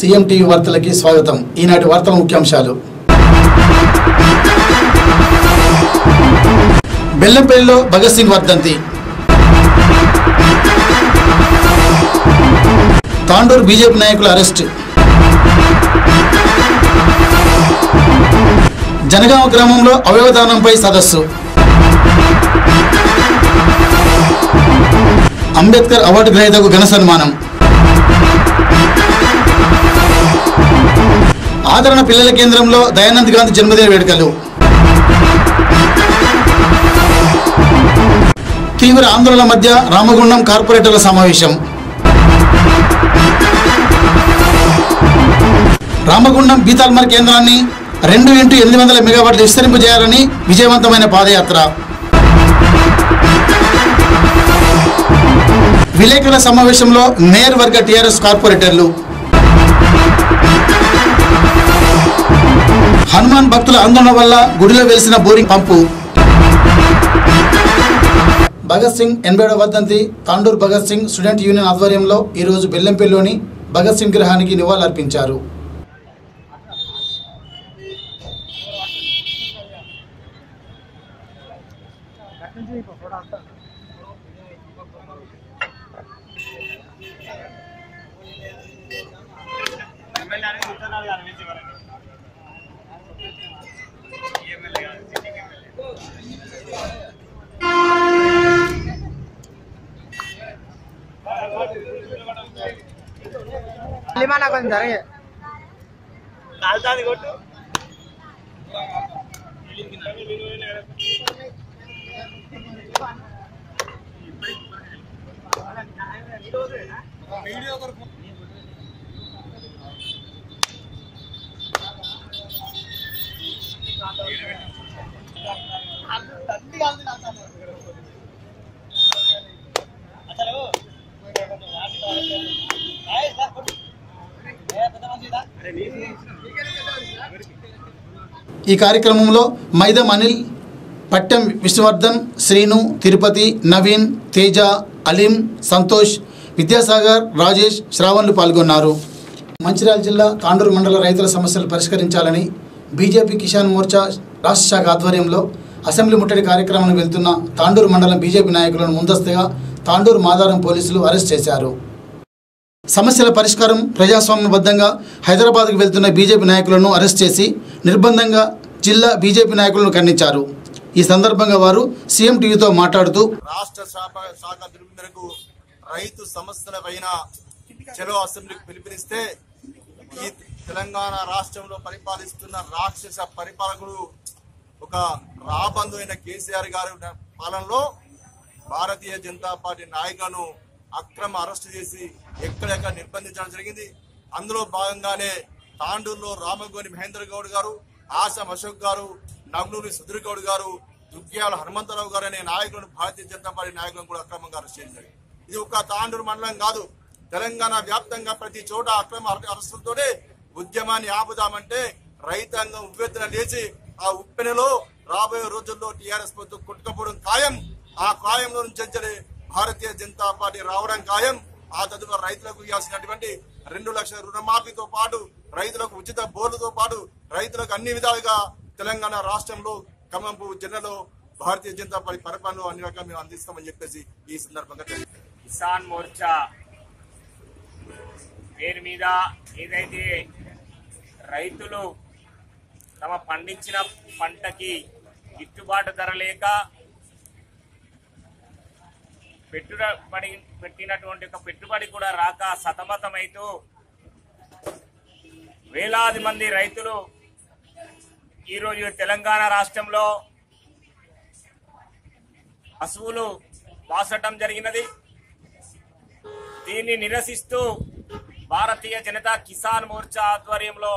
CM TV వార్తలకి స్వాగతం ఈనాటి వార్తల ముఖ్యాంశాలు బెల్లంపల్లిలో భగత్ సింగ్ వర్ధంతి తాండూరు బీజేపీ నాయకుల అరెస్ట్ జనగామ గ్రామంలో అవయవదానంపై సదస్సు అంబేద్కర్ అవార్డు గ్రహీతకు ఘన సన్మానం ఆదరణ పిల్లల కేంద్రంలో దయానంద్ గాంధీ జన్మదిన వేడుకలు తీవ్ర ఆందోళన మధ్య రామగుండం కార్పొరేటర్ల సమావేశం రామగుండం బీతాల్మర్ కేంద్రాన్ని రెండు ఇంటూ ఎనిమిది వందల మెగావాట్లు విస్తరింపజేయాలని విజయవంతమైన పాదయాత్ర విలేకరుల సమావేశంలో మేయర్ వర్గ టీఆర్ఎస్ కార్పొరేటర్లు హనుమాన్ భక్తుల ఆందోళన వల్ల గుడిలో వెలిసిన బోరింగ్ పంపు భగత్ సింగ్ ఎనభై వర్ధంతి తాండూర్ భగత్ సింగ్ స్టూడెంట్ యూనియన్ ఆధ్వర్యంలో ఈరోజు బెల్లంపల్లిలోని భగత్ సింగ్ విగ్రహానికి నివాళులర్పించారు లిమానా కొంచెం జరిగే ఈ కార్యక్రమంలో మైదం అనిల్ పట్టెం విష్ణువర్ధన్ శ్రీను తిరుపతి నవీన్ తేజ అలీం సంతోష్ విద్యాసాగర్ రాజేష్ శ్రావణ్లు పాల్గొన్నారు మంచిర్యాల జిల్లా తాండూరు మండల రైతుల సమస్యలు పరిష్కరించాలని బీజేపీ కిసాన్ మోర్చా రాష్ట్ర శాఖ ఆధ్వర్యంలో అసెంబ్లీ ముట్టడి కార్యక్రమానికి వెళ్తున్న తాండూరు మండలం బీజేపీ నాయకులను ముందస్తుగా తాండూరు మాదారం పోలీసులు అరెస్ట్ చేశారు సమస్యల పరిష్కారం ప్రజాస్వామ్యబద్ధంగా హైదరాబాద్కు వెళ్తున్న బీజేపీ నాయకులను అరెస్ట్ చేసి నిర్బంధంగా జిల్లా బీజేపీ నాయకులను ఖండించారు ఈ సందర్భంగా వారు సీఎం టీవీతో మాట్లాడుతూ రాష్ట్ర శాఖ శాఖ పిలుపు మేరకు రైతు సమస్యల పైన చెలో అసెంబ్లీకి పిలుపునిస్తే ఈ తెలంగాణ రాష్ట్రంలో పరిపాలిస్తున్న రాక్షస పరిపాలకుడు ఒక రాబంధు అయిన కేసీఆర్ గారి పాలనలో భారతీయ జనతా పార్టీ నాయకులను అక్రమ అరెస్టు చేసి ఎక్కడెక్కడ నిర్బంధించడం జరిగింది అందులో భాగంగానే తాండూరులో రామగోని మహేందర్ గౌడ్ గారు ఆశం అశోక్ గారు నవ్నూరి సుధీర్ గౌడ్ గారు దుగ్గ్యాల హనుమంతరావు గారు అనే నాయకులను భారతీయ జనతా పార్టీ నాయకులను కూడా అక్రమంగా అరెస్ట్ చేయడం జరిగింది ఇది ఒక తాండూరు మండలం కాదు తెలంగాణ వ్యాప్తంగా ప్రతి చోట అక్రమ అరెస్టులతోనే ఉద్యమాన్ని ఆపుదామంటే రైతాంగం ఉవ్వెత్తున లేచి ఆ ఉప్పెనలో రాబోయే రోజుల్లో టీఆర్ఎస్ ప్రభుత్వం కొట్టుకపోవడం ఖాయం ఆ ఖాయంలో నుంచి అంచలే భారతీయ జనతా పార్టీ రావడం ఖాయం ఆ తదుపరి రైతులకు ఇవ్వాల్సినటువంటి రెండు లక్షల రుణమాఫీతో పాటు రైతులకు ఉచిత బోర్డుతో పాటు రైతులకు అన్ని విధాలుగా తెలంగాణ రాష్ట్రంలో ఖమ్మంపు జిల్లాలో భారతీయ జనతా పార్టీ పరిపాలనలో అన్ని రకాలు మేము అందిస్తామని చెప్పేసి ఈ సందర్భంగా తెలియజేస్తాం కిసాన్ మోర్చా పేరు మీద ఏదైతే రైతులు తమ పండించిన పంటకి గిట్టుబాటు ధర లేక పెట్టుబడి పెట్టినటువంటి ఒక పెట్టుబడి కూడా రాక సతమతమైతూ వేలాది మంది రైతులు ఈరోజు తెలంగాణ రాష్ట్రంలో పశువులు వాసటం జరిగినది దీన్ని నిరసిస్తూ భారతీయ జనతా కిసాన్ మోర్చా ఆధ్వర్యంలో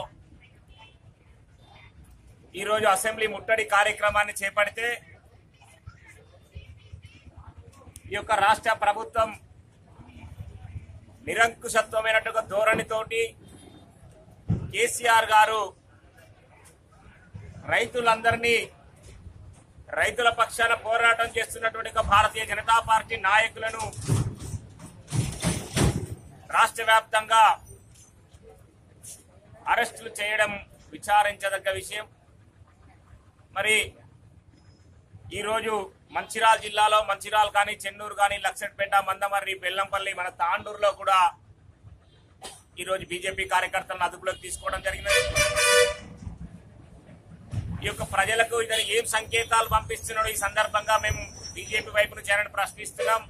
ఈరోజు అసెంబ్లీ ముట్టడి కార్యక్రమాన్ని చేపడితే ఈ యొక్క రాష్ట్ర ప్రభుత్వం నిరంకుశత్వమైనట్టుగా ధోరణితోటి కేసీఆర్ గారు రైతులందరినీ రైతుల పక్షాన పోరాటం చేస్తున్నటువంటి ఒక భారతీయ జనతా పార్టీ నాయకులను రాష్ట్ర వ్యాప్తంగా అరెస్టులు చేయడం విచారించదగ్గ విషయం మరి ఈరోజు మంచిర్యాల జిల్లాలో మంచిర్యాల కానీ చెన్నూరు కానీ లక్షట్పేట మందమర్రి బెల్లంపల్లి మన తాండూరులో కూడా ఈరోజు బీజేపీ కార్యకర్తలను అదుపులోకి తీసుకోవడం జరిగినది ఈ యొక్క ప్రజలకు ఇతను ఏం సంకేతాలు పంపిస్తున్నాడో ఈ సందర్భంగా మేము బీజేపీ వైపు నుంచి ఏమైనా ప్రశ్నిస్తున్నాం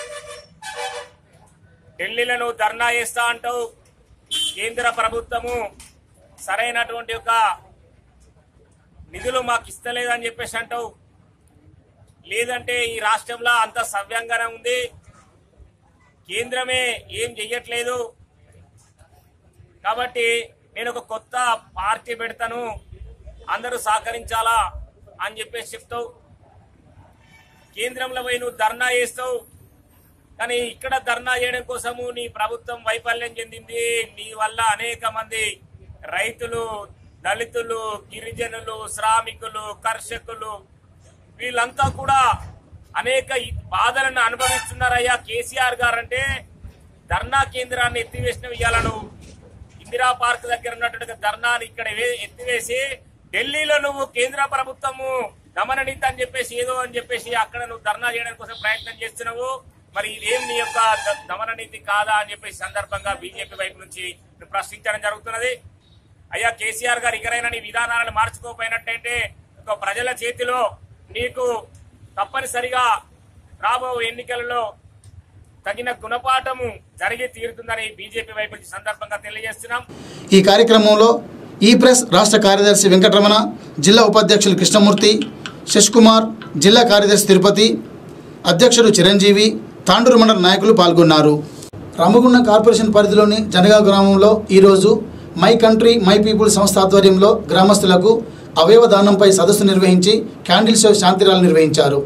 ఢిల్లీలో నువ్వు ధర్నా చేస్తా అంటావు కేంద్ర ప్రభుత్వము సరైనటువంటి యొక్క నిధులు మాకు ఇస్తలేదని చెప్పేసి అంటావు లేదంటే ఈ రాష్ట్రంలో అంత సవ్యంగానే ఉంది కేంద్రమే ఏం చెయ్యట్లేదు కాబట్టి నేను ఒక కొత్త పార్టీ పెడతాను అందరూ సహకరించాలా అని చెప్పేసి చెప్తావు కేంద్రంలో పోయి నువ్వు ధర్నా చేస్తావు కానీ ఇక్కడ ధర్నా చేయడం కోసము నీ ప్రభుత్వం వైఫల్యం చెందింది నీ వల్ల అనేక మంది రైతులు దళితులు గిరిజనులు శ్రామికులు కర్షకులు వీళ్ళంతా కూడా అనేక ఇ- బాధలను అనుభవిస్తున్నారయ్యా కేసీఆర్ గారు అంటే ధర్నా కేంద్రాన్ని ఎత్తివేసిన ఇయ్యాలను ఇందిరా పార్క్ దగ్గర ఉన్నటువంటి ధర్నాని ఇక్కడ వే- ఎత్తివేసి ఢిల్లీలో నువ్వు కేంద్ర ప్రభుత్వము దమన నీతి అని చెప్పేసి ఏదో అని చెప్పేసి అక్కడ నువ్వు ధర్నా చేయడం కోసం ప్రయత్నం చేస్తున్నావు మరి ఇదేం నీ యొక్క ద- దమన నీతి కాదా అని చెప్పేసి సందర్భంగా బీజేపీ వైపు నుంచి నువ్వు ప్రశ్నించడం జరుగుతున్నది అయ్యా కేసీఆర్ గారు ఇకరైనా నీ విధానాలను మార్చుకోపోయినట్టయితే ఒక ప్రజల చేతిలో నీకు తప్పనిసరిగా రాబో ఎన్నికలలో తగిన గుణపాఠము జరిగి తీరుతుందని బీజేపీ వైపు నుంచి సందర్భంగా తెలియజేస్తున్నాం ఈ కార్యక్రమంలో ఈ ప్రెస్ రాష్ట్ర కార్యదర్శి వెంకటరమణ జిల్లా ఉపాధ్యక్షులు కృష్ణమూర్తి శశికుమార్ జిల్లా కార్యదర్శి తిరుపతి అధ్యక్షుడు చిరంజీవి తాండూరు మండల నాయకులు పాల్గొన్నారు రామగుండం కార్పొరేషన్ పరిధిలోని జనగా గ్రామంలో ఈరోజు మై కంట్రీ మై పీపుల్ సంస్థ ఆధ్వర్యంలో గ్రామస్తులకు అవయవ దానంపై సదస్సు నిర్వహించి క్యాండిల్ షో శాంతిరాలు నిర్వహించారు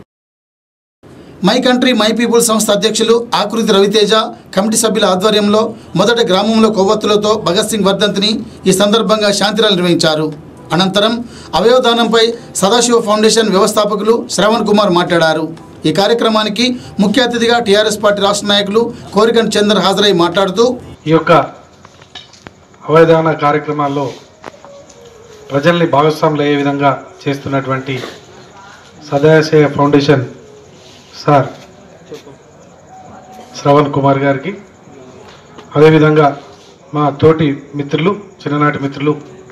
మై కంట్రీ మై పీపుల్ సంస్థ అధ్యక్షులు ఆకృతి రవితేజ కమిటీ సభ్యుల ఆధ్వర్యంలో మొదట గ్రామంలో కొవ్వొత్తులతో భగత్ సింగ్ వర్ధంతిని ఈ సందర్భంగా శాంతిరాలు నిర్వహించారు అనంతరం అవయవదానంపై సదాశివ ఫౌండేషన్ వ్యవస్థాపకులు శ్రవణ్ కుమార్ మాట్లాడారు ఈ కార్యక్రమానికి ముఖ్య అతిథిగా టీఆర్ఎస్ పార్టీ రాష్ట్ర నాయకులు కోరికంటి చంద్ర హాజరై మాట్లాడుతూ ఈ యొక్క అవయదాన కార్యక్రమాల్లో ప్రజల్ని భాగస్వాములు అయ్యే విధంగా చేస్తున్నటువంటి సదాశయ ఫౌండేషన్ సార్ శ్రవణ్ కుమార్ గారికి అదేవిధంగా మా తోటి మిత్రులు చిన్ననాటి మిత్రులు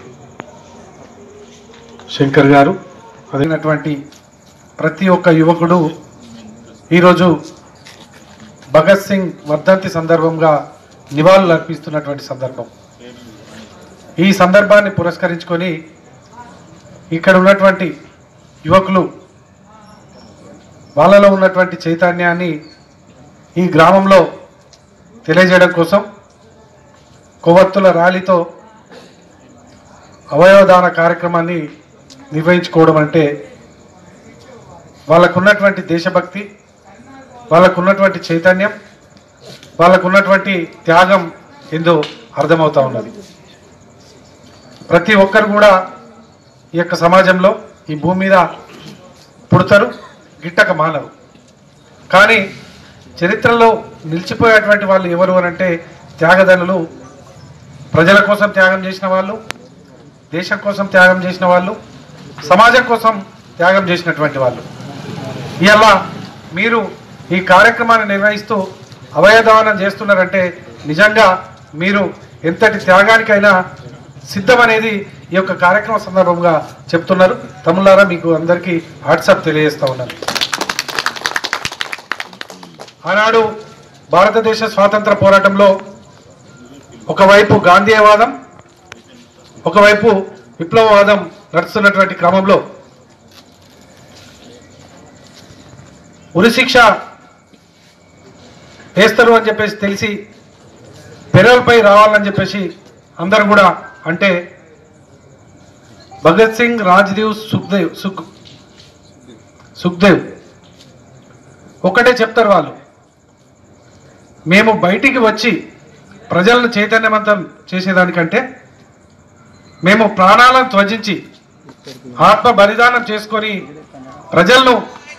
శంకర్ గారు అదేనటువంటి ప్రతి ఒక్క యువకుడు ఈరోజు భగత్ సింగ్ వర్ధంతి సందర్భంగా నివాళులు అర్పిస్తున్నటువంటి సందర్భం ఈ సందర్భాన్ని పురస్కరించుకొని ఇక్కడ ఉన్నటువంటి యువకులు వాళ్ళలో ఉన్నటువంటి చైతన్యాన్ని ఈ గ్రామంలో తెలియజేయడం కోసం కొవ్వొత్తుల ర్యాలీతో అవయవదాన కార్యక్రమాన్ని నిర్వహించుకోవడం అంటే వాళ్ళకున్నటువంటి దేశభక్తి వాళ్ళకున్నటువంటి చైతన్యం వాళ్ళకున్నటువంటి త్యాగం ఏందో అర్థమవుతా ఉన్నది ప్రతి ఒక్కరు కూడా ఈ యొక్క సమాజంలో ఈ భూమి మీద పుడతారు గిట్టక మానరు కానీ చరిత్రలో నిలిచిపోయేటువంటి వాళ్ళు ఎవరు అని అంటే త్యాగదనులు ప్రజల కోసం త్యాగం చేసిన వాళ్ళు దేశం కోసం త్యాగం చేసిన వాళ్ళు సమాజం కోసం త్యాగం చేసినటువంటి వాళ్ళు ఇలా మీరు ఈ కార్యక్రమాన్ని నిర్వహిస్తూ అవయదానం చేస్తున్నారంటే నిజంగా మీరు ఎంతటి త్యాగానికైనా సిద్ధమనేది ఈ యొక్క కార్యక్రమ సందర్భంగా చెప్తున్నారు తమ్ములారా మీకు అందరికీ వాట్సాప్ తెలియజేస్తా ఉన్నాను ఆనాడు భారతదేశ స్వాతంత్ర పోరాటంలో ఒకవైపు గాంధీయవాదం ఒకవైపు విప్లవవాదం నడుస్తున్నటువంటి క్రమంలో ఉరిశిక్ష వేస్తారు అని చెప్పేసి తెలిసి పెరల్పై రావాలని చెప్పేసి అందరూ కూడా అంటే భగత్ సింగ్ రాజ్దేవ్ సుఖ్దేవ్ సుఖ్ సుఖ్దేవ్ ఒకటే చెప్తారు వాళ్ళు మేము బయటికి వచ్చి ప్రజలను చైతన్యవంతం చేసేదానికంటే మేము ప్రాణాలను త్వజించి ఆత్మ బలిదానం చేసుకొని ప్రజలను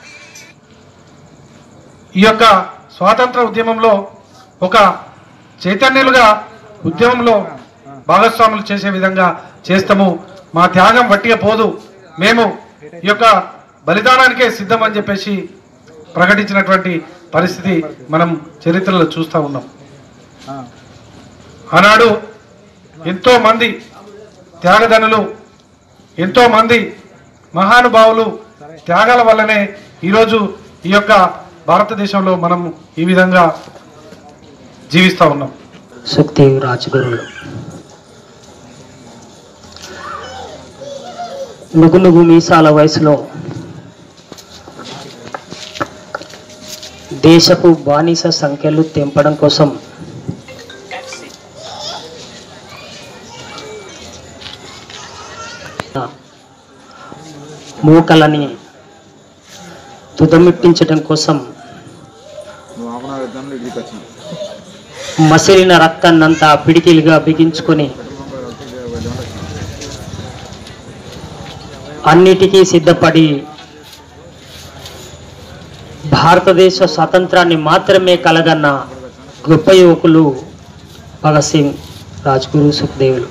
ఈ యొక్క స్వాతంత్ర ఉద్యమంలో ఒక చైతన్యులుగా ఉద్యమంలో భాగస్వాములు చేసే విధంగా చేస్తాము మా త్యాగం వట్టిగా పోదు మేము ఈ యొక్క బలిదానానికే సిద్ధం అని చెప్పేసి ప్రకటించినటువంటి పరిస్థితి మనం చరిత్రలో చూస్తూ ఉన్నాం ఆనాడు ఎంతో మంది త్యాగధనులు ఎంతో మంది మహానుభావులు త్యాగాల వల్లనే ఈరోజు ఈ యొక్క భారతదేశంలో మనం ఈ విధంగా జీవిస్తూ ఉన్నాం సుఖ్దేవ్ రాజగురులు నుగు నుగు మీసాల వయసులో దేశపు బానిస సంఖ్యలు తెంపడం కోసం మూకలని తుదమిట్టించడం కోసం మసిలిన రక్తాన్నంతా పిడికిలుగా బిగించుకొని అన్నిటికీ సిద్ధపడి భారతదేశ స్వాతంత్రాన్ని మాత్రమే కలగన్న గొప్ప యువకులు భగత్ సింగ్ రాజ్గురు సుఖ్దేవులు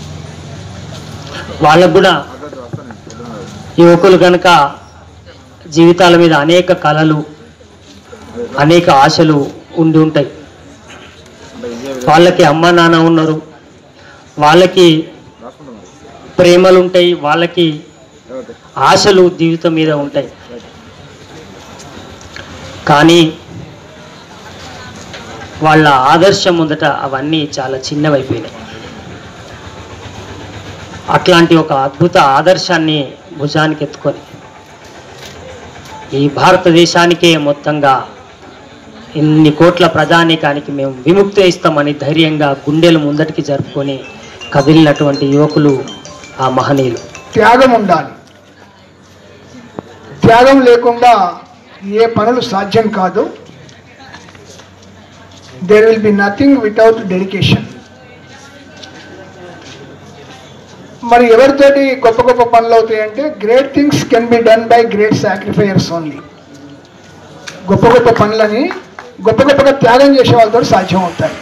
వాళ్ళకు కూడా యువకులు కనుక జీవితాల మీద అనేక కళలు అనేక ఆశలు ఉండి ఉంటాయి వాళ్ళకి అమ్మ నాన్న ఉన్నారు వాళ్ళకి ప్రేమలు ఉంటాయి వాళ్ళకి ఆశలు జీవితం మీద ఉంటాయి కానీ వాళ్ళ ఆదర్శం ముందట అవన్నీ చాలా చిన్నవైపోయినాయి అట్లాంటి ఒక అద్భుత ఆదర్శాన్ని భుజానికి ఎత్తుకొని ఈ భారతదేశానికే మొత్తంగా ఇన్ని కోట్ల ప్రజానీకానికి మేము విముక్తి ఇస్తామని ధైర్యంగా గుండెలు ముందటికి జరుపుకొని కదిలినటువంటి యువకులు ఆ మహనీయులు త్యాగం ఉండాలి త్యాగం లేకుండా ఏ పనులు సాధ్యం కాదు there will be nothing without dedication మరి ఎవరితోటి గొప్ప గొప్ప పనులు అవుతాయంటే great things can be done by great sacrificers only గొప్ప గొప్ప పనులని గొప్ప గొప్పగా త్యాగం చేసే వాళ్ళతో సాధ్యం అవుతాయి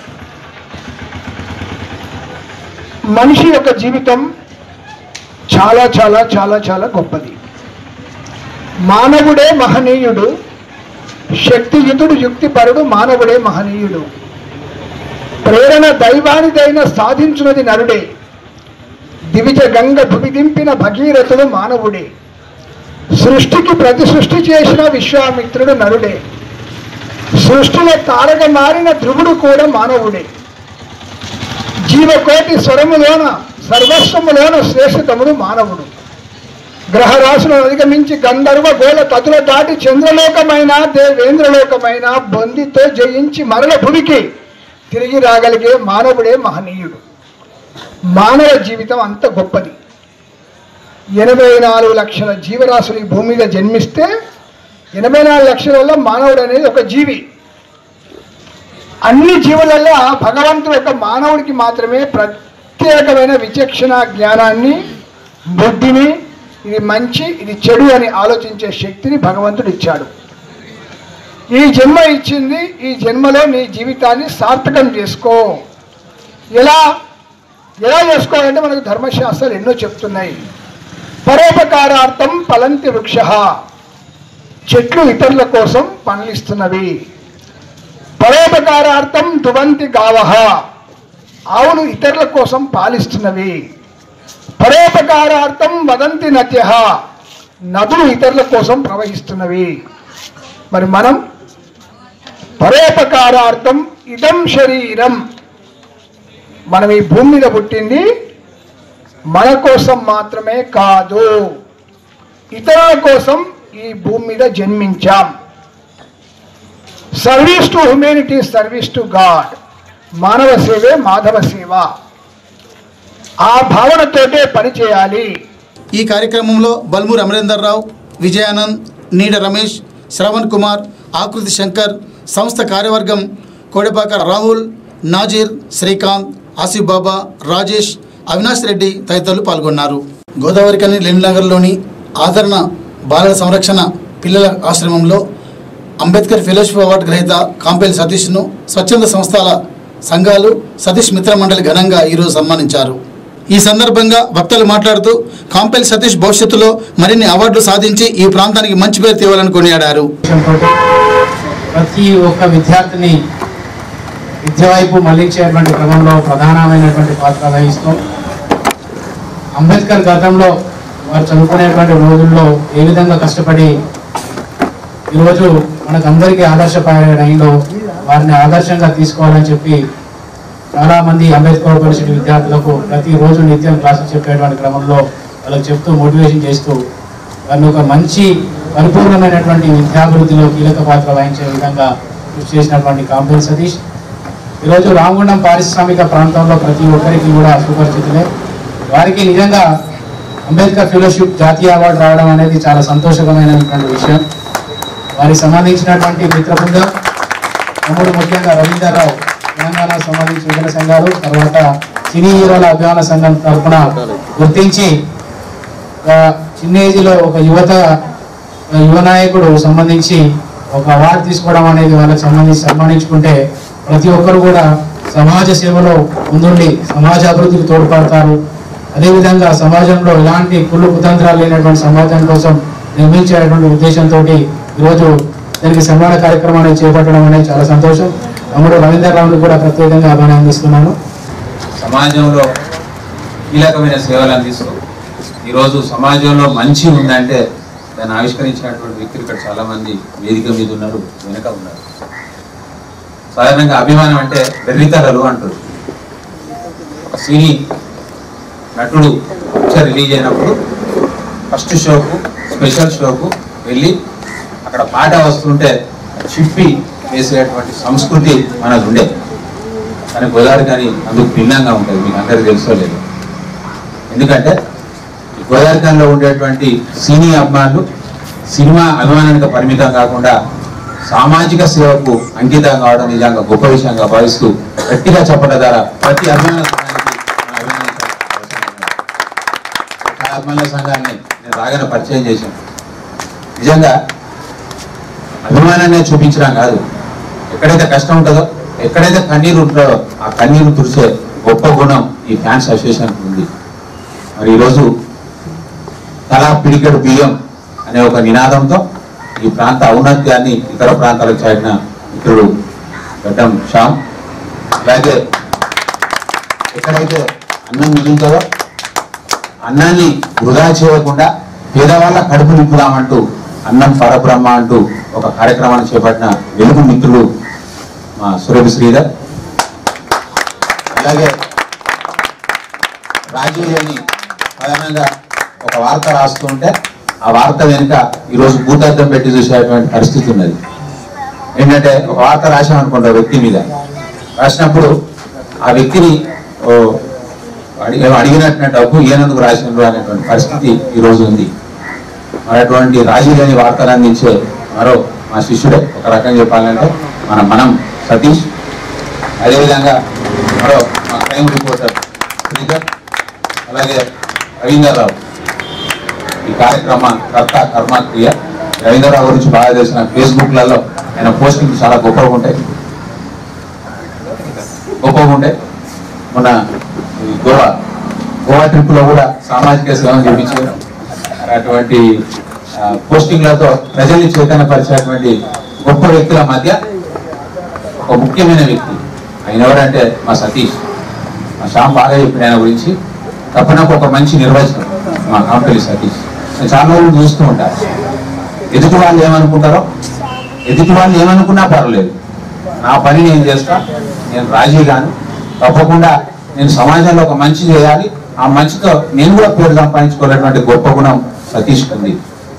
మనిషి యొక్క జీవితం చాలా చాలా చాలా చాలా గొప్పది మానవుడే మహనీయుడు శక్తియుతుడు యుక్తిపరుడు మానవుడే మహనీయుడు ప్రేరణ దైవానిదైన సాధించున్నది నరుడే దివిజ గంగ భువిదింపిన భగీరథుడు మానవుడే సృష్టికి ప్రతి సృష్టి చేసిన విశ్వామిత్రుడు నరుడే సృష్టిలో తారక మారిన ధ్రువుడు కూడా మానవుడే జీవకోటి స్వరములోన సర్వస్వములోన శ్రేష్ఠతముడు మానవుడు గ్రహరాశులను అధిగమించి గంధర్వ గోళ తతుల దాటి చంద్రలోకమైన దేవేంద్రలోకమైన బొందితో జయించి మరల భూమికి తిరిగి రాగలిగే మానవుడే మహనీయుడు మానవ జీవితం అంత గొప్పది ఎనభై నాలుగు లక్షల జీవరాశులు ఈ భూమి మీద జన్మిస్తే ఎనభై నాలుగు లక్షలలో మానవుడు అనేది ఒక జీవి అన్ని జీవులలో భగవంతుడు యొక్క మానవుడికి మాత్రమే ప్రత్యేకమైన విచక్షణ జ్ఞానాన్ని బుద్ధిని ఇది మంచి ఇది చెడు అని ఆలోచించే శక్తిని భగవంతుడు ఇచ్చాడు ఈ జన్మ ఇచ్చింది ఈ జన్మలో నీ జీవితాన్ని సార్థకం చేసుకో ఎలా ఎలా చేసుకోవాలంటే మనకు ధర్మశాస్త్రాలు ఎన్నో చెప్తున్నాయి పరోపకారార్థం ఫలంతి వృక్ష చెట్లు ఇతరుల కోసం పండ్లిస్తున్నవి పరోపకారార్థం దువంతి గావహ ఆవులు ఇతరుల కోసం పాలిస్తున్నవి పరోపకారార్థం వదంతి నద్య నదులు ఇతరుల కోసం ప్రవహిస్తున్నవి మరి మనం పరోపకారార్థం ఇదం శరీరం మనం ఈ భూమి మీద పుట్టింది మన కోసం మాత్రమే కాదు ఇతరుల కోసం ఈ భూమి మీద జన్మించాం service to humanity service to God మానవ సేవే మాధవ సేవ ఆ భావనతోటే పని చేయాలి ఈ కార్యక్రమంలో బల్మూర్ అమరేందర్ రావు విజయానంద్ నీడ రమేష్ శ్రవణ్ కుమార్ ఆకృతి శంకర్ సంస్థ కార్యవర్గం కోడెపాక రాహుల్ నాజీర్ శ్రీకాంత్ ఆసిఫ్ బాబా రాజేష్ అవినాష్ రెడ్డి తదితరులు పాల్గొన్నారు గోదావరి కని లెండ్నగర్లోని ఆదరణ బాలల సంరక్షణ పిల్లల ఆశ్రమంలో అంబేద్కర్ ఫెలోషిప్ అవార్డు గ్రహీత కాంపేల్ సతీష్ను స్వచ్ఛంద సంస్థల సంఘాలు సతీష్ మిత్ర మండలి ఘనంగా ఈరోజు సన్మానించారు ఈ సందర్భంగా వక్తలు మాట్లాడుతూ కాంపెల్ సతీష్ భవిష్యత్తులో మరిన్ని అవార్డులు సాధించి ఈ ప్రాంతానికి మంచి పేరు తేవాలని కొనియాడారు ఉద్దేశంతోటి ప్రతి ఒక్క విద్యార్థిని విద్య వైపు మళ్లించేటువంటి క్రమంలో ప్రధానమైనటువంటి పాత్ర వహిస్తూ అంబేద్కర్ గతంలో వారు చదువుకునేటువంటి రోజుల్లో ఏ విధంగా కష్టపడి ఈరోజు మనకు అందరికీ ఆదర్శపడైందో వారిని ఆదర్శంగా తీసుకోవాలని చెప్పి చాలా మంది అంబేద్కర్ పరిషత్ విద్యార్థులకు ప్రతిరోజు నిత్యం క్లాసులు చెప్పేటువంటి క్రమంలో వాళ్ళకి చెప్తూ మోటివేషన్ చేస్తూ వారిని ఒక మంచి పరిపూర్ణమైనటువంటి విద్యాభివృద్ధిలో కీలక పాత్ర వహించే విధంగా కృషి చేసినటువంటి కాంపల్ సతీష్ ఈరోజు రామగుండం పారిశ్రామిక ప్రాంతంలో ప్రతి ఒక్కరికి కూడా సుపరిచితులే వారికి నిజంగా అంబేద్కర్ ఫెలోషిప్ జాతీయ అవార్డు రావడం అనేది చాలా సంతోషకరమైనటువంటి విషయం వారికి సంబంధించినటువంటి మిత్ర బృందం తమ్ముడు ముఖ్యంగా రవీందర్రావు తెలంగాణ సంబంధించిన విభిన్న సంఘాలు తర్వాత సినీ హీరోల అభిమాన సంఘం తరఫున గుర్తించి ఒక చిన్న ఏజ్ లో ఒక యువత ఒక యువ నాయకుడు సంబంధించి ఒక అవార్డు తీసుకోవడం అనేది వాళ్ళకి సంబంధించి సన్మానించుకుంటే ప్రతి ఒక్కరు కూడా సమాజ సేవలో ముందుండి సమాజ అభివృద్ధికి తోడ్పడతారు అదేవిధంగా సమాజంలో ఎలాంటి కుళ్ళు కుతంత్రాలు లేనటువంటి సమాజం కోసం నిర్మించేటువంటి ఉద్దేశంతో ఈరోజు దానికి సన్మాన కార్యక్రమాన్ని చేపట్టడం అనేది చాలా సంతోషం తమ్ముడు రవీంద్రరావుని కూడా ప్రత్యేకంగా అభినందిస్తున్నాను సమాజంలో కీలకమైన సేవలు అందిస్తూ ఈరోజు సమాజంలో మంచి ఉందంటే దాన్ని ఆవిష్కరించినటువంటి వ్యక్తులు ఇక్కడ చాలా మంది వేదిక మీద ఉన్నారు వెనక ఉన్నారు సాధారణంగా అభిమానం అంటే వెర్రితలలు అంటారు ఒక సినీ నటుడు పిక్చర్ రిలీజ్ అయినప్పుడు ఫస్ట్ షోకు స్పెషల్ షోకు వెళ్ళి అక్కడ పాట వస్తుంటే చిప్పి వేసేటువంటి సంస్కృతి మనకు ఉండే కానీ గోదావరి కానీ అందుకు భిన్నంగా ఉంటుంది మీకు అందరికీ తెలుసో లేదు ఎందుకంటే ఈ గోదావరి ఖాన్లో ఉండేటువంటి సినీ అభిమానులు సినిమా అభిమానానికి పరిమితం కాకుండా సామాజిక సేవకు అంకితం కావడం నిజంగా గొప్ప విషయంగా భావిస్తూ గట్టిగా చెప్పడం ద్వారా ప్రతి అభిమాన సంఘానికి మనం అభినందించాల్సిన అవసరం ఉంది. ఒక అభిమాన సంఘాన్ని నేను రాగానే పరిచయం చేశాను నిజంగా అభిమానాన్ని చూపించడం కాదు ఎక్కడైతే కష్టం ఉంటుందో ఎక్కడైతే కన్నీరు ఉంటుందో ఆ కన్నీరు తుడిచే గొప్ప గుణం ఈ ఫ్యాన్స్ అసోసియేషన్ ఉంది మరి ఈరోజు తలా పిడికెడు బియ్యం అనే ఒక నినాదంతో ఈ ప్రాంత ఔన్నత్యాన్ని ఇతర ప్రాంతాలకు చాటిన మిత్రుడు గడ్డం శ్యామ్ అలాగే ఎక్కడైతే అన్నం మిగులుతుందో అన్నాన్ని వృధా చేయకుండా పేదవాళ్ళ కడుపు నింపుదామంటూ అన్నం పరబ్రహ్మ అంటూ ఒక కార్యక్రమాన్ని చేపట్టిన వెలుగు మిత్రులు మా సురభి శ్రీధర్ అలాగే రాజీవ్ అని ప్రధానంగా ఒక వార్త రాస్తూ ఉంటే ఆ వార్త వెనుక ఈరోజు భూతార్థం పెట్టి చూసేటువంటి పరిస్థితి ఉన్నది ఏంటంటే ఒక వార్త రాశామనుకుంటా వ్యక్తి మీద రాసినప్పుడు ఆ వ్యక్తిని ఓ అడిగి అడిగినట్టు డబ్బు ఏనందుకు రాసినారు అనేటువంటి పరిస్థితి ఈ రోజు ఉంది మరి అటువంటి రాజీ లేని వార్తలు అందించే మరో మా శిష్యుడే ఒక రకంగా చెప్పాలంటే మన మనం సతీష్ అదేవిధంగా మరో మా క్రైమ్ రిపోర్టర్ శ్రీధర్ అలాగే రవీందర్రావు ఈ కార్యక్రమ కర్త కర్మ క్రియ రవీంద్రరావు గురించి బాగా తెలిసిన ఫేస్బుక్లలో ఆయన పోస్టింగ్ చాలా గొప్పగా ఉంటాయి గొప్పగా ఉంటాయి మన ఈ గోవా గోవా ట్రిప్ లో కూడా సామాజిక సేవ చేపించారు మరి అటువంటి ఆ, పోస్టింగ్లతో ప్రజల్ని చైతన్యపరిచినటువంటి గొప్ప వ్యక్తుల మధ్య ఒక ముఖ్యమైన వ్యక్తి ఆయన ఎవరంటే మా సతీష్ మా శ్యామ్ బాగా చెప్పిన ఆయన గురించి తప్పనకు ఒక మంచి నిర్వచనం మా కాంపల్లి సతీష్ నేను చాలా రోజులు చూస్తూ ఉంటాను ఎదుటి వాళ్ళు ఏమనుకుంటారో ఎదుటి వాళ్ళు ఏమనుకున్నా పర్వాలేదు నా పని నేను చేస్తా నేను రాజీ గాను తప్పకుండా నేను సమాజంలో ఒక మంచి చేయాలి ఆ మంచితో నేను కూడా పేరు సంపాదించుకోవాలన్నటువంటి గొప్ప గుణం సతీష్ ఉంది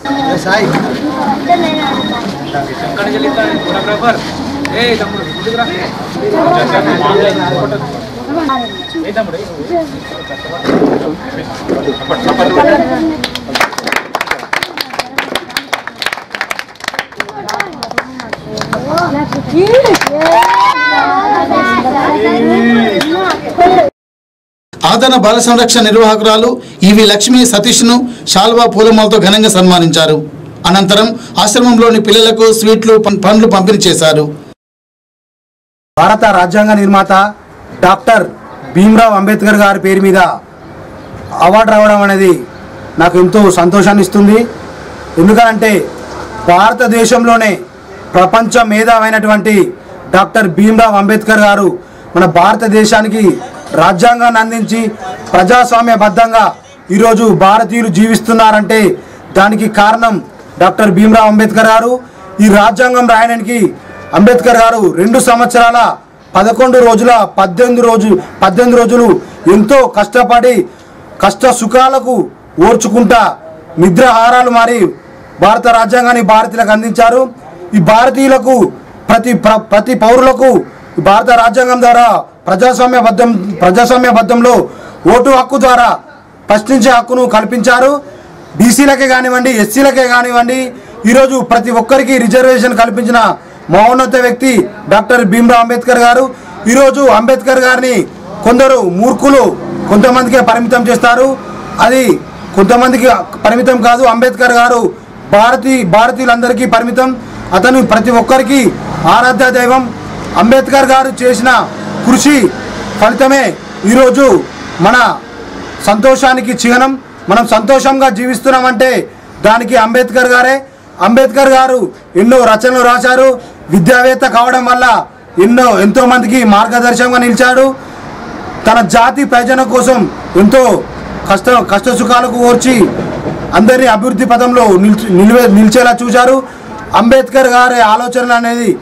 ఆదరణ బాల సంరక్షణ నిర్వాహకురాలు ఈవి లక్ష్మి సతీష్ను శాల్వా పూలమాలతో ఘనంగా సన్మానించారు అనంతరం ఆశ్రమంలోని పిల్లలకు స్వీట్లు పం- పండ్లు పంపిణీ చేశారు భారత రాజ్యాంగ నిర్మాత డాక్టర్ భీమ్రావ్ అంబేద్కర్ గారి పేరు మీద అవార్డు రావడం అనేది నాకు ఎంతో సంతోషాన్ని ఇస్తుంది ఎందుకనంటే భారతదేశంలోనే ప్రపంచ మేధావైనటువంటి డాక్టర్ భీమ్రావ్ అంబేద్కర్ గారు మన భారతదేశానికి రాజ్యాంగాన్ని అందించి ప్రజాస్వామ్యబద్ధంగా ఈరోజు భారతీయులు జీవిస్తున్నారంటే దానికి కారణం డాక్టర్ భీమ్రావ్ అంబేద్కర్ గారు ఈ రాజ్యాంగం రాయడానికి అంబేద్కర్ గారు రెండు సంవత్సరాల పదకొండు రోజుల పద్దెనిమిది రోజు పద్దెనిమిది రోజులు ఎంతో కష్టపడి కష్ట సుఖాలకు ఓర్చుకుంటా నిద్రాహారాలు మారి భారత రాజ్యాంగాన్ని భారతీయులకు అందించారు ఈ భారతీయులకు ప్రతి ప్ర- ప్రతి పౌరులకు ఈ భారత రాజ్యాంగం ద్వారా ప్రజాస్వామ్యబద్ధం ప్రజాస్వామ్యబద్ధంలో ఓటు హక్కు ద్వారా ప్రశ్నించే హక్కును కల్పించారు బీసీలకే కానివ్వండి ఎస్సీలకే కానివ్వండి ఈరోజు ప్రతి ఒక్కరికి రిజర్వేషన్ కల్పించిన మహోన్నత వ్యక్తి డాక్టర్ భీమ్రావ్ అంబేద్కర్ గారు ఈరోజు అంబేద్కర్ గారిని కొందరు మూర్ఖులు కొంతమందికే పరిమితం చేస్తారు అది కొంతమందికి పరిమితం కాదు అంబేద్కర్ గారు భారతీ భారతీయులందరికీ పరిమితం అతను ప్రతి ఒక్కరికి ఆరాధ్య దైవం అంబేద్కర్ గారు చేసిన కృషి ఫలితమే ఈరోజు మన సంతోషానికి చిహ్నం మనం సంతోషంగా జీవిస్తున్నామంటే దానికి అంబేద్కర్ గారే అంబేద్కర్ గారు ఎన్నో రచనలు రాశారు విద్యావేత్త కావడం వల్ల ఎన్నో ఎంతో మందికి మార్గదర్శకంగా నిలిచాడు తన జాతి ప్రయోజనం కోసం ఎంతో కష్ట కష్ట సుఖాలకు ఓర్చి అందరినీ అభివృద్ధి పదంలో నిల్చ నిలివే నిలిచేలా చూశారు అంబేద్కర్ గారి ఆలోచనలు అనేది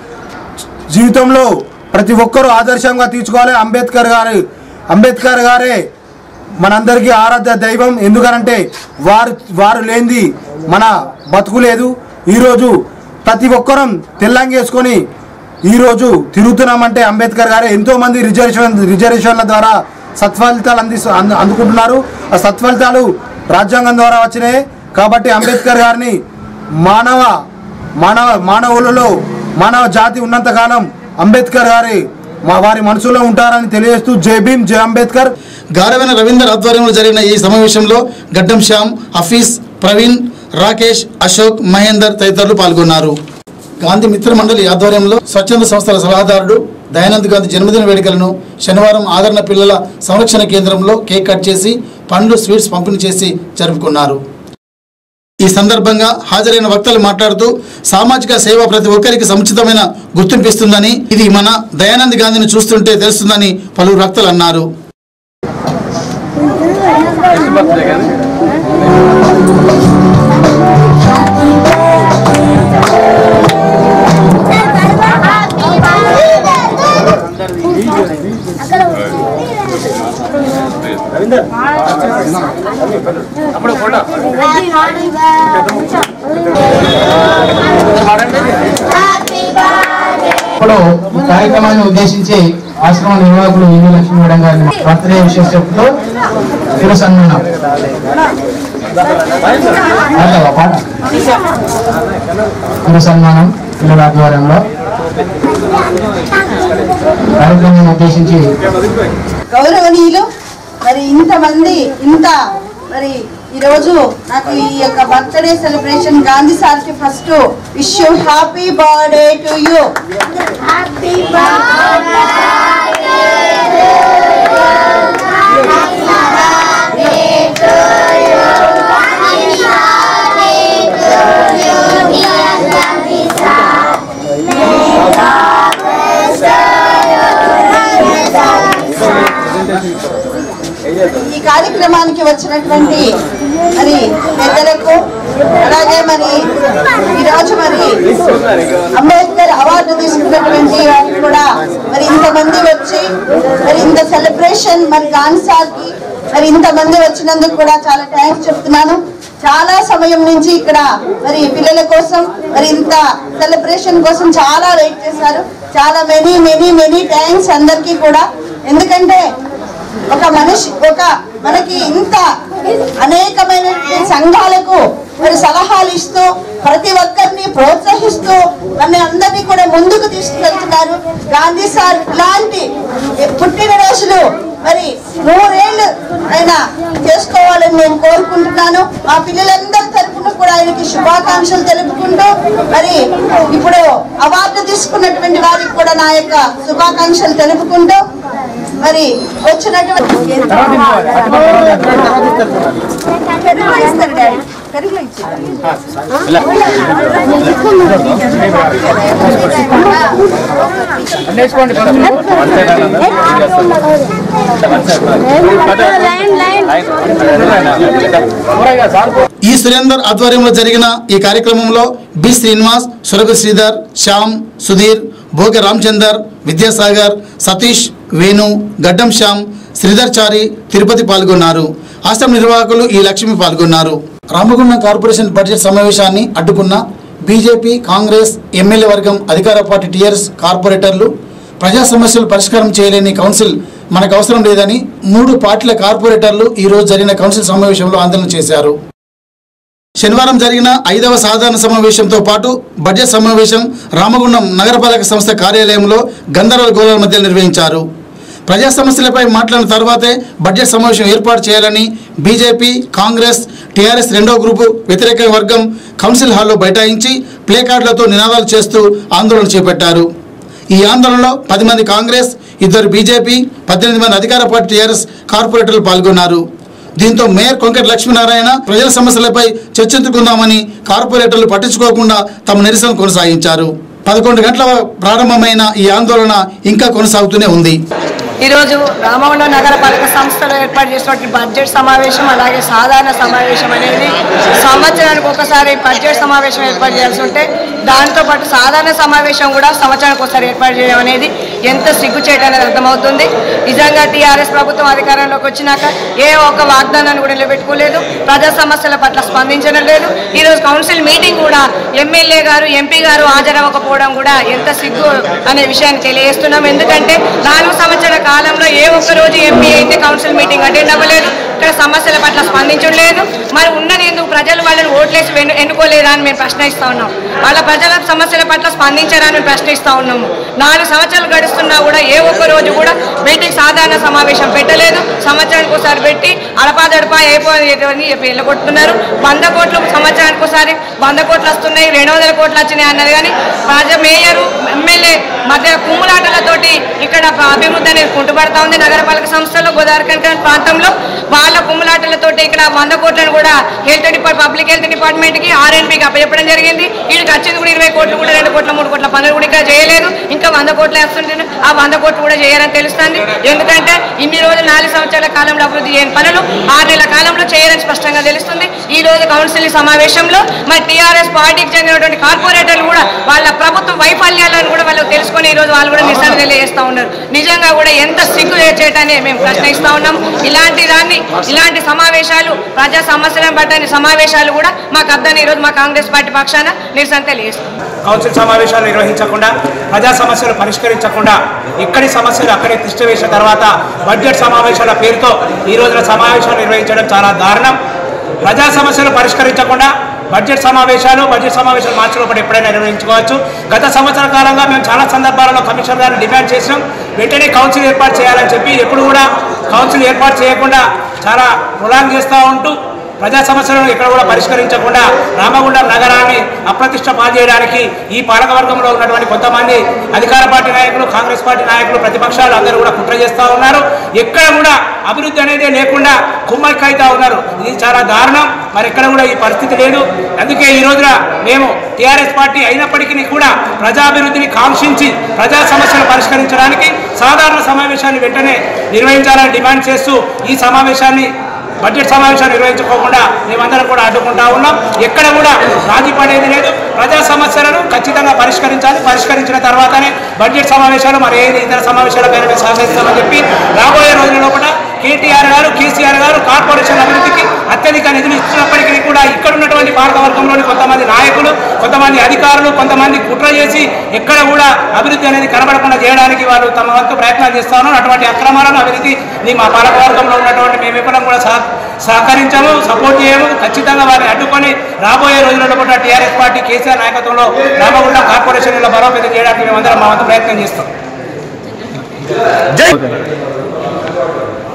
జీవితంలో ప్రతి ఒక్కరూ ఆదర్శంగా తీర్చుకోవాలి అంబేద్కర్ గారి అంబేద్కర్ గారే మనందరికీ ఆరాధ్య దైవం ఎందుకనంటే వారు వారు లేనిది మన బతుకు లేదు ఈరోజు ప్రతి ఒక్కరం తెల్లంగి వేసుకొని ఈరోజు తిరుగుతున్నామంటే అంబేద్కర్ గారే ఎంతోమంది రిజర్వేషన్ రిజర్వేషన్ల ద్వారా సత్ఫలితాలు అందిస్తూ అందు అందుకుంటున్నారు ఆ సత్ఫలితాలు రాజ్యాంగం ద్వారా వచ్చినాయి కాబట్టి అంబేద్కర్ గారిని మానవ మానవ మానవులలో మానవ జాతి ఉన్నంతకాలం అంబేద్కర్ గారి మా వారి మనసులో ఉంటారని తెలియజేస్తూ జై భీమ్ జై అంబేద్కర్ గారవేన రవీందర్ ఆధ్వర్యంలో జరిగిన ఈ సమావేశంలో గడ్డం శ్యామ్ హఫీజ్ ప్రవీణ్ రాకేష్ అశోక్ మహేందర్ తదితరులు పాల్గొన్నారు గాంధీ మిత్ర మండలి ఆధ్వర్యంలో స్వచ్ఛంద సంస్థల సలహాదారుడు దయానంద్ గాంధీ జన్మదిన వేడుకలను శనివారం ఆదరణ పిల్లల సంరక్షణ కేంద్రంలో కేక్ కట్ చేసి పండ్లు స్వీట్స్ పంపిణీ చేసి జరుపుకున్నారు ఈ సందర్భంగా హాజరైన వక్తలు మాట్లాడుతూ సామాజిక సేవ ప్రతి ఒక్కరికి సముచితమైన గుర్తింపు ఇస్తుందని ఇది మన దయానంద్ గాంధీని చూస్తుంటే తెలుస్తుందని పలువురు వక్తలు అన్నారు ఇప్పుడు ఈ కార్యక్రమాన్ని ఉద్దేశించి ఆశ్రమ నిర్వాహకులు విజయ లక్ష్మీ మేడం గారిని బర్త్డే విశేష చెప్తూ చిరు సన్మానం పాడతావా పాట చిరు సన్మానం పిల్లల ఆధ్వర్యంలో కార్యక్రమాన్ని ఉద్దేశించి గౌరవనీయులు మరి ఇంతమంది ఇంత మరి ఈరోజు నాకు ఈ యొక్క బర్త్డే సెలబ్రేషన్ గాంధీ సార్ కి first wish you happy birthday to you happy ఈ కార్యక్రమానికి వచ్చినటువంటి మరి పెద్దలకు అలాగే మరి ఈరోజు మరి అంబేద్కర్ అవార్డు తీసుకున్నటువంటి వారికి కూడా మరి ఇంతమంది వచ్చి మరి ఇంత సెలబ్రేషన్ మరి గాంధీ సార్కి మరి ఇంతమంది వచ్చినందుకు కూడా చాలా థ్యాంక్స్ చెప్తున్నాను చాలా సమయం నుంచి ఇక్కడ మరి పిల్లల కోసం మరి ఇంత సెలబ్రేషన్ కోసం చాలా వెయిట్ చేశారు చాలా మెనీ మెనీ మెనీ థ్యాంక్స్ అందరికీ కూడా ఎందుకంటే ఒక మనిషి ఒక మనకి ఇంత అనేకమైన సంఘాలకు మరి సలహాలు ఇస్తూ ప్రతి ఒక్కరిని ప్రోత్సహిస్తూ మన అందరినీ కూడా ముందుకు తీసుకెళ్తున్నారు గాంధీ సార్ ఇలాంటి పుట్టినరోజులు మరి నూరేళ్ళు ఆయన చేసుకోవాలని నేను కోరుకుంటున్నాను మా పిల్లలందరి తరపున కూడా ఆయనకి శుభాకాంక్షలు తెలుపుకుంటూ మరి ఇప్పుడు అవార్డు తీసుకున్నటువంటి వారికి కూడా నా యొక్క శుభాకాంక్షలు తెలుపుకుంటూ మరి వచ్చినటువంటి పెరుగులో ఇస్తారు డాడీ పెరుగులో ఈ సురేందర్ ఆధ్వర్యంలో జరిగిన ఈ కార్యక్రమంలో బి శ్రీనివాస్ సురభి శ్రీధర్ శ్యామ్ సుధీర్ భోగ రామచందర్ విద్యాసాగర్ సతీష్ వేణు గడ్డం శ్యామ్ శ్రీధర్ చారి తిరుపతి పాల్గొన్నారు ఆశ్రమ నిర్వాహకులు ఈ లక్ష్మి పాల్గొన్నారు రామగుండం కార్పొరేషన్ బడ్జెట్ సమావేశాన్ని అడ్డుకున్న బీజేపీ కాంగ్రెస్ ఎమ్మెల్యే వర్గం అధికార పార్టీ టీఆర్ఎస్ కార్పొరేటర్లు ప్రజా సమస్యలు పరిష్కారం చేయలేని కౌన్సిల్ మనకు అవసరం లేదని మూడు పార్టీల కార్పొరేటర్లు ఈ రోజు జరిగిన కౌన్సిల్ సమావేశంలో ఆందోళన చేశారు శనివారం జరిగిన ఐదవ సాధారణ సమావేశంతో పాటు బడ్జెట్ సమావేశం రామగుండం నగరపాలక సంస్థ కార్యాలయంలో గందరగోళ గోళాల మధ్య నిర్వహించారు ప్రజా సమస్యలపై మాట్లాడిన తర్వాతే బడ్జెట్ సమావేశం ఏర్పాటు చేయాలని బీజేపీ కాంగ్రెస్ టీఆర్ఎస్ రెండో గ్రూపు వ్యతిరేక వర్గం కౌన్సిల్ హాల్లో బైఠాయించి ప్లే కార్డులతో నినాదాలు చేస్తూ ఆందోళన చేపట్టారు ఈ ఆందోళనలో పది మంది కాంగ్రెస్ ఇద్దరు బీజేపీ పద్దెనిమిది మంది అధికార పార్టీ టీఆర్ఎస్ కార్పొరేటర్లు పాల్గొన్నారు దీంతో మేయర్ కొంకటి లక్ష్మీనారాయణ ప్రజల సమస్యలపై చర్చించుకుందామని కార్పొరేటర్లు పట్టించుకోకుండా తమ నిరసన కొనసాగించారు పదకొండు గంటల ప్రారంభమైన ఈ ఆందోళన ఇంకా కొనసాగుతూనే ఉంది ఈరోజు రామగుండం నగరపాలక సంస్థలో ఏర్పాటు చేసినటువంటి బడ్జెట్ సమావేశం అలాగే సాధారణ సమావేశం అనేది సంవత్సరానికి ఒకసారి బడ్జెట్ సమావేశం ఏర్పాటు చేయాల్సి ఉంటే దాంతోపాటు సాధారణ సమావేశం కూడా సంవత్సరానికి ఒకసారి ఏర్పాటు చేయడం అనేది ఎంత సిగ్గుచేట అనేది అర్థమవుతుంది నిజంగా టీఆర్ఎస్ ప్రభుత్వం అధికారంలోకి వచ్చినాక ఏ ఒక్క వాగ్దానాన్ని కూడా నిలబెట్టుకోలేదు ప్రజా సమస్యల పట్ల స్పందించడం లేదు ఈరోజు కౌన్సిల్ మీటింగ్ కూడా ఎమ్మెల్యే గారు ఎంపీ గారు హాజరవ్వకపోవడం కూడా ఎంత సిగ్గు అనే విషయాన్ని తెలియజేస్తున్నాం ఎందుకంటే నాలుగు సంవత్సరాల కాలంలో ఏ ఒక్క రోజు ఎంపీ అయితే కౌన్సిల్ మీటింగ్ అటెండ్ అవ్వలేదు ఇక్కడ సమస్యల పట్ల స్పందించడం లేదు మరి ఉన్నది ఎందుకు ప్రజలు వాళ్ళని ఓట్లేసి వెన్ను- ఎన్నుకోలేదా అని మేము ప్రశ్నిస్తా ఉన్నాం వాళ్ళ ప్రజల సమస్యల పట్ల స్పందించారా అని మేము ప్రశ్నిస్తా ఉన్నాము నాలుగు సంవత్సరాలు గడుస్తున్నా కూడా ఏ ఒక్క రోజు కూడా మీటింగ్ సాధారణ సమావేశం పెట్టలేదు సంవత్సరానికి ఒకసారి పెట్టి అడపాదడపా అయిపోయి వెళ్ళగొట్టుతున్నారు వంద కోట్లు సంవత్సరానికి ఒకసారి వంద కోట్లు వస్తున్నాయి రెండు వందల కోట్లు వచ్చినాయి అన్నది కానీ రాజ మేయరు ఎమ్మెల్యే మధ్య కుమ్ములాటలతోటి ఇక్కడ అభివృద్ధి అనేది కుంటుపడతా ఉంది నగరపాలక సంస్థలో గోదావరి కనక ప్రాంతంలో వాళ్ళ కుమ్ములాటలతోటి ఇక్కడ వంద కోట్లను కూడా health depart public health department కి ఆర్ఎన్పీకి అప్పచెప్పడం జరిగింది వీళ్ళకి వచ్చింది కూడా ఇరవై కోట్లు కూడా రెండు కోట్ల మూడు కోట్ల పనులు కూడా ఇంకా చేయలేదు ఇంకా వంద కోట్లు వేస్తుంటే ఆ వంద కోట్లు కూడా చేయరని తెలుస్తుంది ఎందుకంటే ఇన్ని రోజులు నాలుగు సంవత్సరాల కాలంలో అభివృద్ధి చేయని పనులు ఆరు నెలల కాలంలో చేయరని స్పష్టంగా తెలుస్తుంది ఈ రోజు కౌన్సిల్ సమావేశంలో మరి టీఆర్ఎస్ పార్టీకి చెందినటువంటి కార్పొరేటర్లు కూడా వాళ్ళ ప్రభుత్వ వైఫల్యాలను కూడా వాళ్ళు తెలుసుకొని ఈ రోజు వాళ్ళు కూడా నిరసన తెలియజేస్తా ఉన్నారు నిజంగా కూడా ఎంత సిగ్గు చేయటాన్ని మేము ప్రశ్నిస్తా ఉన్నాం ఇలాంటి దాన్ని ఇలాంటి సమావేశాలు ప్రజా సమస్యలను పట్టని సమావేశాలు కూడా మాకు అర్థాన్ని ఈరోజు మా కాంగ్రెస్ పార్టీ పక్షాన నిరసన తెలియజేస్తాం కౌన్సిల్ సమావేశాలు నిర్వహించకుండా ప్రజా సమస్యలు పరిష్కరించకుండా ఇక్కడి సమస్యలు అక్కడే తిష్ట వేసిన తర్వాత బడ్జెట్ సమావేశాల పేరుతో ఈ రోజున సమావేశాలు నిర్వహించడం చాలా దారుణం ప్రజా సమస్యలు పరిష్కరించకుండా బడ్జెట్ సమావేశాలు బడ్జెట్ సమావేశాలు మార్చి లోపల ఎప్పుడైనా నిర్వహించుకోవచ్చు గత సంవత్సర కాలంగా మేము చాలా సందర్భాలలో కమిషనర్ గారిని డిమాండ్ చేసినాం వెంటనే కౌన్సిల్ ఏర్పాటు చేయాలని చెప్పి ఎప్పుడు కూడా కౌన్సిల్ ఏర్పాటు చేయకుండా చాలా ప్రొలాంగ్ చేస్తూ ఉంటూ ప్రజా సమస్యలను ఎక్కడ కూడా పరిష్కరించకుండా రామగుండం నగరాన్ని అప్రతిష్ట పాల్చేయడానికి ఈ పాలకవర్గంలో ఉన్నటువంటి కొంతమంది అధికార పార్టీ నాయకులు కాంగ్రెస్ పార్టీ నాయకులు ప్రతిపక్షాలు అందరూ కూడా కుట్ర చేస్తూ ఉన్నారు ఎక్కడ కూడా అభివృద్ధి అనేది లేకుండా కుమ్మక్కైతా ఉన్నారు ఇది చాలా దారుణం మరి ఎక్కడ కూడా ఈ పరిస్థితి లేదు అందుకే ఈ రోజున మేము టీఆర్ఎస్ పార్టీ అయినప్పటికీ కూడా ప్రజాభివృద్ధిని కాంక్షించి ప్రజా సమస్యలు పరిష్కరించడానికి సాధారణ సమావేశాన్ని వెంటనే నిర్వహించాలని డిమాండ్ చేస్తూ ఈ సమావేశాన్ని బడ్జెట్ సమావేశాలు నిర్వహించుకోకుండా మేమందరం కూడా అడ్డుకుంటా ఉన్నాం ఎక్కడ కూడా రాజీ పడేది లేదు ప్రజా సమస్యలను ఖచ్చితంగా పరిష్కరించాలి పరిష్కరించిన తర్వాతనే బడ్జెట్ సమావేశాలు మరి ఏది ఇతర సమావేశాలపైన మేము సహకరిస్తామని చెప్పి రాబోయే రోజుల లోపల కేటీఆర్ గారు కేసీఆర్ గారు కార్పొరేషన్ అభివృద్ధికి అత్యధిక నిధులు ఇస్తున్నప్పటికీ కూడా ఇక్కడ ఉన్నటువంటి పాలకవర్గంలోని కొంతమంది నాయకులు కొంతమంది అధికారులు కొంతమంది కుట్ర చేసి ఎక్కడ కూడా అభివృద్ధి అనేది కనబడకుండా చేయడానికి వాళ్ళు తమ వంతు ప్రయత్నాలు చేస్తా ఉన్నారు అటువంటి అక్రమాలను అభివృద్ధిని మా పాలకవర్గంలో ఉన్నటువంటి మేము ఎప్పుడూ కూడా సహ సహకరించము సపోర్ట్ చేయము ఖచ్చితంగా వారిని అడ్డుకొని రాబోయే రోజులలో కూడా టీఆర్ఎస్ పార్టీ కేసీఆర్ నాయకత్వంలో రామగుండం కార్పొరేషన్లో బలోపేతం చేయడానికి మేమందరం మా వంతు ప్రయత్నం చేస్తాం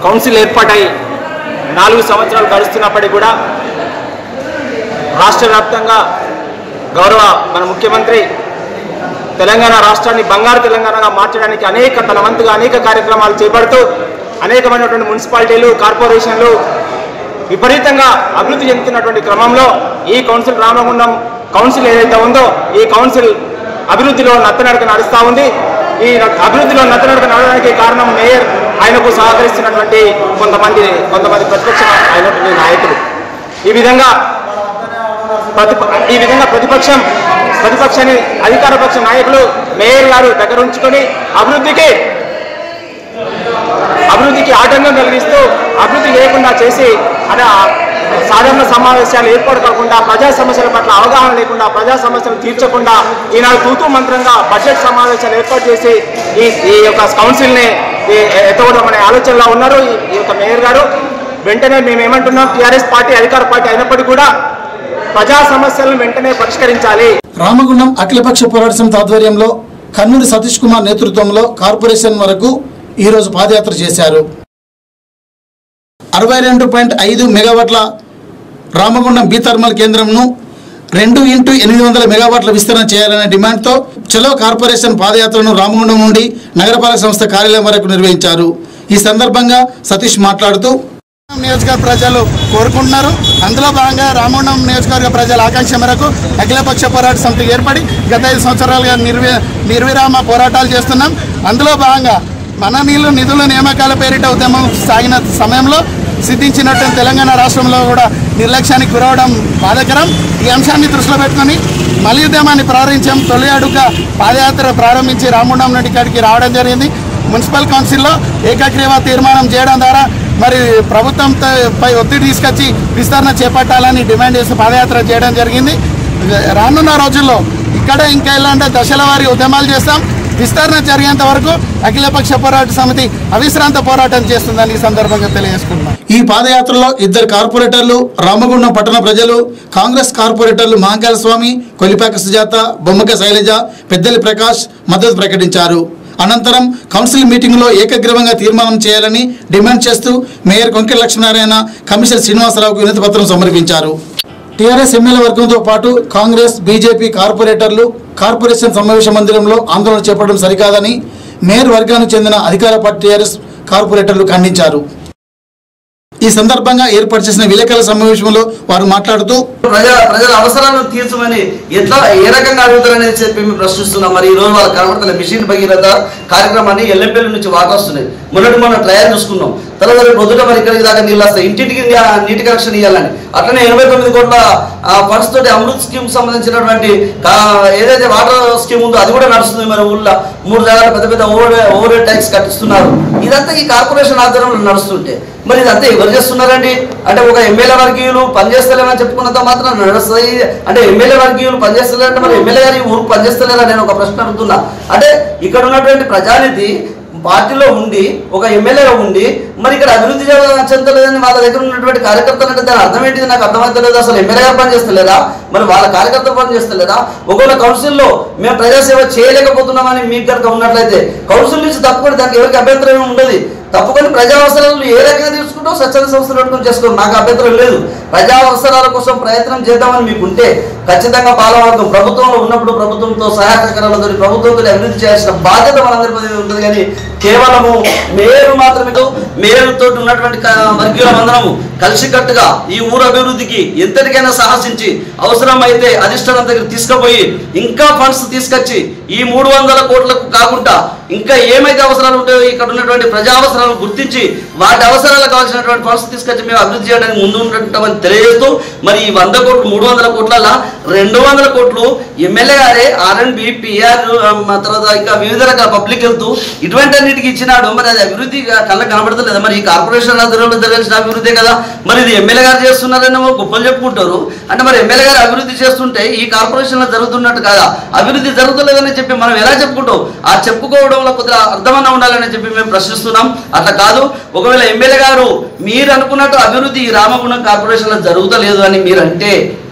కౌన్సిల్ ఏర్పాటై నాలుగు సంవత్సరాలు గడుస్తున్నప్పటికీ కూడా రాష్ట్ర వ్యాప్తంగా గౌరవ మన ముఖ్యమంత్రి తెలంగాణ రాష్ట్రాన్ని బంగారు తెలంగాణగా మార్చడానికి అనేక తన వంతుగా అనేక కార్యక్రమాలు చేపడుతూ అనేకమైనటువంటి మున్సిపాలిటీలు కార్పొరేషన్లు విపరీతంగా అభివృద్ధి చెందుతున్నటువంటి క్రమంలో ఈ కౌన్సిల్ రామగుండం కౌన్సిల్ ఏదైతే ఉందో ఈ కౌన్సిల్ అభివృద్ధిలో నత్తనడక నడుస్తూ ఉంది ఈ న- అభివృద్ధిలో నత్తనడక నడవడానికి కారణం మేయర్ ఆయనకు సహకరిస్తున్నటువంటి కొంతమంది కొంతమంది ప్రతిపక్ష అయినటువంటి నాయకులు ఈ విధంగా ప్రతిప ఈ విధంగా ప్రతిపక్షం ప్రతిపక్షాన్ని అధికార పక్ష నాయకులు మేయర్ గారు దగ్గర ఉంచుకొని అభివృద్ధికి అభివృద్ధికి ఆటంకం కలిగిస్తూ అభివృద్ధి లేకుండా చేసి అంటే ఆ సాధారణ సమావేశాలు ఏర్పాటు కాకుండా ప్రజా సమస్యల పట్ల అవగాహన లేకుండా ప్రజా సమస్యలు తీర్చకుండా ఈనాడు తూతూ మంత్రంగా బడ్జెట్ సమావేశాలు ఏర్పాటు చేసి ఈ ఈ యొక్క కౌన్సిల్ని ఈ- ఎత్తకూడదు అనే ఆలోచనలో ఉన్నారు ఈ- ఈ యొక్క మేయర్ గారు వెంటనే మేము ఏమంటున్నాం టీఆర్ఎస్ పార్టీ అధికార పార్టీ అయినప్పటికీ కూడా ప్రజా సమస్యలను వెంటనే పరిష్కరించాలి రామగుండం అఖిలపక్ష పోరాట సమితి ఆధ్వర్యంలో కన్నూరి సతీష్ కుమార్ నేతృత్వంలో కార్పొరేషన్ వరకు ఈరోజు పాదయాత్ర చేశారు అరవై రెండు పాయింట్ ఐదు మెగావాట్ల రామగుండం బీ థర్మల్ కేంద్రంను రెండు ఇంటూ ఎనిమిది వందల మెగావాట్ల విస్తరణ చేయాలనే డిమాండ్తో చలో కార్పొరేషన్ పాదయాత్రను రామగుండం నుండి నగరపాలక సంస్థ కార్యాలయం వరకు నిర్వహించారు ఈ సందర్భంగా సతీష్ మాట్లాడుతూ నియోజకవర్గ ప్రజలు కోరుకుంటున్నారు అందులో భాగంగా రామగుండం నియోజకవర్గ ప్రజల ఆకాంక్ష మేరకు అఖిలపక్ష పోరాట సమితి ఏర్పడి గత ఐదు సంవత్సరాలుగా నిర్వి నిర్విరామ పోరాటాలు చేస్తున్నాం అందులో భాగంగా మన నీళ్లు నిధుల నియామకాల పేరిట ఉద్యమం సాగిన సమయంలో సిద్ధించినటువంటి తెలంగాణ రాష్ట్రంలో కూడా నిర్లక్ష్యానికి గురవడం బాధాకరం ఈ అంశాన్ని దృష్టిలో పెట్టుకొని మళ్ళీ ఉద్యమాన్ని ప్రారంభించాం తొలి అడుగుగా పాదయాత్ర ప్రారంభించి రామగుండం నుండి ఇక్కడికి రావడం జరిగింది మున్సిపల్ కౌన్సిల్లో ఏకగ్రీవ తీర్మానం చేయడం ద్వారా మరి ప్రభుత్వంతో పై ఒత్తిడి తీసుకొచ్చి విస్తరణ చేపట్టాలని డిమాండ్ చేసి పాదయాత్ర చేయడం జరిగింది రానున్న రోజుల్లో ఇక్కడే ఇంకా ఎలాంటి దశల వారి ఉద్యమాలు చేస్తాం విస్తరణ జరిగేంత వరకు అఖిలపక్ష పోరాట సమితి అవిశ్రాంత పోరాటం చేస్తుందని ఈ సందర్భంగా తెలియజేసుకుంటున్నాం ఈ పాదయాత్రలో ఇద్దరు కార్పొరేటర్లు రామగుండం పట్టణ ప్రజలు కాంగ్రెస్ కార్పొరేటర్లు మహంకాళ స్వామి కొలిపాక సుజాత బొమ్మక శైలజ పెద్దలి ప్రకాష్ మద్దతు ప్రకటించారు అనంతరం కౌన్సిల్ మీటింగ్లో ఏకగ్రీవంగా తీర్మానం చేయాలని డిమాండ్ చేస్తూ మేయర్ కొంకె లక్ష్మీనారాయణ కమిషనర్ శ్రీనివాసరావుకు వినతి పత్రం సమర్పించారు టీఆర్ఎస్ ఎమ్మెల్యే వర్గంతో పాటు కాంగ్రెస్ బీజేపీ కార్పొరేటర్లు కార్పొరేషన్ సమావేశ మందిరంలో ఆందోళన చేపట్టడం సరికాదని మేయర్ వర్గానికి చెందిన అధికార పార్టీ టీఆర్ఎస్ కార్పొరేటర్లు ఖండించారు ఈ సందర్భంగా ఏర్పాటు చేసిన విలేకరుల సమావేశంలో వారు మాట్లాడుతూ ప్రజల ప్రజల అవసరాలను తీర్చమని ఎట్లా ఏ రకంగా అడుగుతారనేది చెప్పి మేము ప్రశ్నిస్తున్నాం మరి ఈ రోజు వాళ్ళ కనబడుతున్న మిషన్ భగీరథ కార్యక్రమాన్ని ఎల్లంపల్లి నుంచి వాటర్ వస్తున్నాయి మొన్నటి మొన్న ట్రయల్ చూసుకున్నాం తర్వాత రేపు పొద్దుట మరి ఇక్కడికి దాకా నీళ్ళు వస్తాయి ఇంటింటికి నీ- నీటి కనెక్షన్ ఇవ్వాలని అట్లనే ఎనభై తొమ్మిది కోట్ల ఫండ్స్ తోటి అమృత్ స్కీమ్ సంబంధించినటువంటి కా- ఏదైతే వాటర్ స్కీమ్ ఉందో అది కూడా నడుస్తుంది మన ఊళ్ళో మూడు జాగాల పెద్ద పెద్ద ఓవర్ ఓవర్ ట్యాక్స్ కట్టిస్తున్నారు ఇదంతా ఈ కార్పొరేషన్ ఆధ్వర్యంలో నడుస్తుంటే మరి ఇదంతా ఎవరు చేస్తున్నారండి అంటే ఒక ఎమ్మెల్యే వర్గీయులు పనిచేస్తలేమని చెప్పుకున్నంత మాత్రం నడుస్తాయి అంటే ఎమ్మెల్యే వర్గీయులు పనిచేస్తలేరంటే మరి ఎమ్మెల్యే గారు ఈ ఊరు పనిచేస్తలేరా నేను ఒక ప్రశ్న అడుగుతున్నా అంటే ఇక్కడ ఉన్నటువంటి ప్రజానిధి పార్టీలో ఉండి ఒక ఎమ్మెల్యేగా ఉండి మరి ఇక్కడ అభివృద్ధి చెంద- చెందలేదని వాళ్ళ దగ్గర ఉన్నటువంటి కార్యకర్తలు అంటే దాని అర్థం ఏంటిది నాకు అర్థమవుతలేదు అసలు ఎమ్మెల్యే గారు పనిచేస్తలేరా మరి వాళ్ళ కార్యకర్తలు పనిచేస్తలేరా ఒకవేళ కౌన్సిల్లో మేము ప్రజాసేవ చేయలేకపోతున్నామని మీకు కనుక ఉన్నట్లయితే కౌన్సిల్ నుంచి తప్పుకొని దానికి ఎవరికి అభ్యంతరం ఏమి ఉండదు తప్పుకొని ప్రజా అవసరాలు ఏ రకంగా తీసుకుంటూ స్వచ్ఛంద సంస్థలు పెట్టుకుని చేసుకోండి నాకు అభ్యంతరం లేదు ప్రజా అవసరాల కోసం ప్రయత్నం చేద్దామని మీకు ఉంటే ఖచ్చితంగా పాలవర్గం ప్రభుత్వంలో ఉన్నప్పుడు ప్రభుత్వంతో సహాయకరాలతో ప్రభుత్వంతో అభివృద్ధి చేయాల్సిన బాధ్యత మనందరి మీద ఉంటుంది కానీ కేవలము మేయర్ మాత్రమే కాదు, మేయర్ తోటి ఉన్నటువంటి క- వర్గీయుల మందరము కలిసికట్టుగా ఈ ఊరు అభివృద్ధికి ఎంతటికైనా సాహసించి అవసరమైతే అధిష్టానం దగ్గర తీసుకుపోయి ఇంకా ఫండ్స్ తీసుకొచ్చి ఈ మూడు వందల కోట్లకు కాకుండా ఇంకా ఏమైతే అవసరాలు ఉంటాయో ఇక్కడ ఉన్నటువంటి ప్రజా అవసరాలను గుర్తించి వాటి అవసరాలకు కావాల్సినటువంటి ఫండ్స్ తీసుకొచ్చి మేము అభివృద్ధి చేయడానికి ముందు ఉంటామని తెలియజేస్తూ మరి ఈ వంద కోట్లు మూడు వందల కోట్ల రెండు వందల కోట్లు ఎమ్మెల్యే గారే ఆర్ఎన్బి పిఆర్ తర్వాత ఇంకా వివిధ రకాల పబ్లిక్ వెళ్తూ ఇటువంటి అన్నిటికి ఇచ్చినాడు మరి అది అభివృద్ధి కళ్ళకు కనబడతలేదు మరి ఈ కార్పొరేషన్ ఆధ్వర్యంలో జరగాల్సిన అభివృద్ధి కదా మరి ఇది ఎమ్మెల్యే గారు చేస్తున్నారేమో గొప్పలు చెప్పుకుంటారు అంటే మరి ఎమ్మెల్యే గారు అభివృద్ధి చేస్తుంటే ఈ కార్పొరేషన్లో జరుగుతున్నట్టు కాదా అభివృద్ధి జరుగుతలేదని చెప్పి మనం ఎలా చెప్పుకుంటాం ఆ చెప్పుకోవడంలో కొద్దిగా అర్థమన్నా ఉండాలని చెప్పి మేము ప్రశ్నిస్తున్నాం అట్లా కాదు ఒకవేళ ఎమ్మెల్యే గారు మీరు అనుకున్నట్టు అభివృద్ధి ఈ రామగుండం కార్పొరేషన్లో జరుగుతలేదు అని మీరు అంటే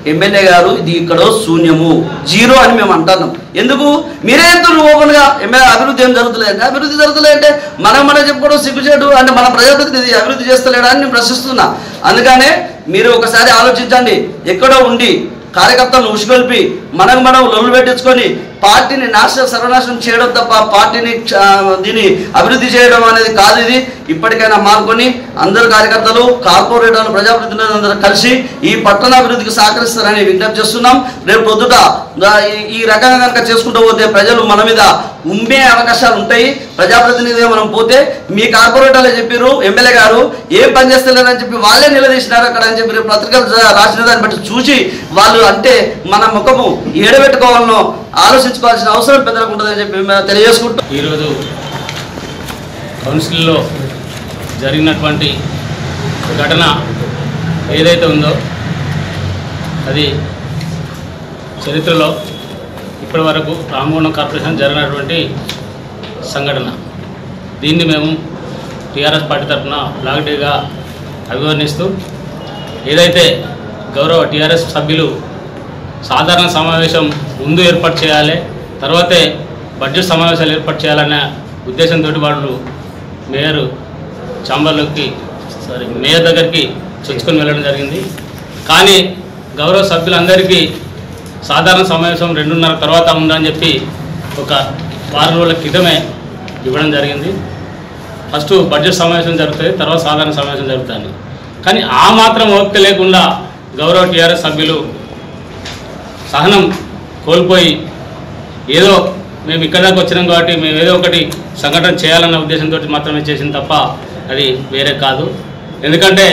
ఎమ్మెల్యే గారు ఇది ఇక్కడ శూన్యము జీరో అని మేము అంటున్నాం ఎందుకు మీరే చెప్తున్నారు ఓపెన్ గా ఎమ్మెల్యే అభివృద్ధి ఏం జరుగుతలేదు అభివృద్ధి జరుగుతలే అంటే మనం మనం చెప్పుకోవడం సిగ్గుచేటు అంటే మన ప్రజాప్రతినిధి అభివృద్ధి చేస్తలేడా అని నేను ప్రశ్నిస్తున్నా అందుకనే మీరు ఒకసారి ఆలోచించండి ఎక్కడో ఉండి కార్యకర్తలను ఉసుగొల్పి మనకు మనం లొల్లు పెట్టించుకొని పార్టీని నాశనం సర్వనాశనం చేయడం తప్ప పార్టీని ఆ, దీన్ని అభివృద్ధి చేయడం అనేది కాదు ఇది ఇప్పటికైనా మారుకొని అందరు కార్యకర్తలు కార్పొరేటర్లు ప్రజాప్రతినిధులు అందరూ కలిసి ఈ పట్టణ అభివృద్ధికి సహకరిస్తారని విజ్ఞప్తి చేస్తున్నాం రేపు పొద్దుట దా- ఈ- ఈ రకంగా కనుక చేసుకుంటూ పోతే ప్రజలు మన మీద ఉండే అవకాశాలు ఉంటాయి ప్రజాప్రతినిధిగా మనం పోతే మీ కార్పొరేటర్లే చెప్పారు ఎమ్మెల్యే గారు ఏం పని చేస్తలేరని చెప్పి వాళ్ళే నిలదీసినారు అక్కడ అని చెప్పి రేపు పత్రికలు జా- రాసిన దాన్ని బట్టి చూసి వాళ్ళు అంటే మన ముఖము ఏడబెట్టుకోవాలనో ఆలోచించుకోవాల్సిన అవసరం పెద్దలకు ఉంటుందని చెప్పి మేము తెలియజేసుకుంటూ ఈరోజు కౌన్సిల్లో జరిగినటువంటి ఘటన ఏదైతే ఉందో అది చరిత్రలో ఇప్పటి వరకు రామగుండం కార్పొరేషన్ జరిగినటువంటి సంఘటన దీన్ని మేము టీఆర్ఎస్ పార్టీ తరఫున బ్లాక్డేగా అభివర్ణిస్తూ ఏదైతే గౌరవ టీఆర్ఎస్ సభ్యులు సాధారణ సమావేశం ముందు ఏర్పాటు చేయాలి తర్వాతే బడ్జెట్ సమావేశాలు ఏర్పాటు చేయాలనే ఉద్దేశంతో వాళ్ళు మేయర్ చాంబర్లోకి సారీ మేయర్ దగ్గరికి చొచ్చుకొని వెళ్ళడం జరిగింది కానీ గౌరవ సభ్యులందరికీ సాధారణ సమావేశం రెండున్నర తర్వాత ఉందని చెప్పి ఒక వారం రోజుల క్రితమే ఇవ్వడం జరిగింది ఫస్ట్ బడ్జెట్ సమావేశం జరుగుతుంది తర్వాత సాధారణ సమావేశం జరుగుతుంది కానీ ఆ మాత్రం ఓపిక లేకుండా గౌరవ టీఆర్ఎస్ సభ్యులు సహనం కోల్పోయి ఏదో మేము ఇక్కడ దాకా వచ్చినాం కాబట్టి మేము ఏదో ఒకటి సంఘటన చేయాలన్న ఉద్దేశంతో మాత్రమే చేసింది తప్ప అది వేరే కాదు ఎందుకంటే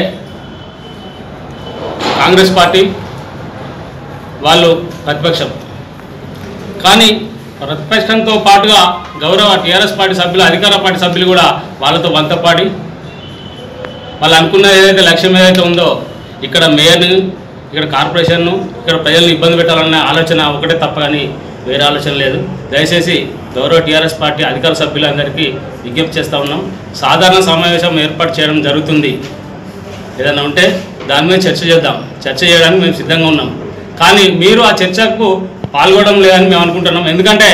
కాంగ్రెస్ పార్టీ వాళ్ళు ప్రతిపక్షం కానీ ప్రతిపక్షంతో పాటుగా గౌరవ టీఆర్ఎస్ పార్టీ సభ్యులు అధికార పార్టీ సభ్యులు కూడా వాళ్ళతో వంతపాడి వాళ్ళు అనుకున్న ఏదైతే లక్ష్యం ఏదైతే ఉందో ఇక్కడ మేయర్ని ఇక్కడ కార్పొరేషన్ను ఇక్కడ ప్రజల్ని ఇబ్బంది పెట్టాలన్న ఆలోచన ఒకటే తప్ప కానీ వేరే ఆలోచన లేదు దయచేసి గౌరవ టీఆర్ఎస్ పార్టీ అధికార సభ్యులందరికీ విజ్ఞప్తి చేస్తూ ఉన్నాం సాధారణ సమావేశం ఏర్పాటు చేయడం జరుగుతుంది ఏదైనా ఉంటే దాని మీద చర్చ చేద్దాం చర్చ చేయడానికి మేము సిద్ధంగా ఉన్నాం కానీ మీరు ఆ చర్చకు పాల్గొనడం లేదని మేము అనుకుంటున్నాం ఎందుకంటే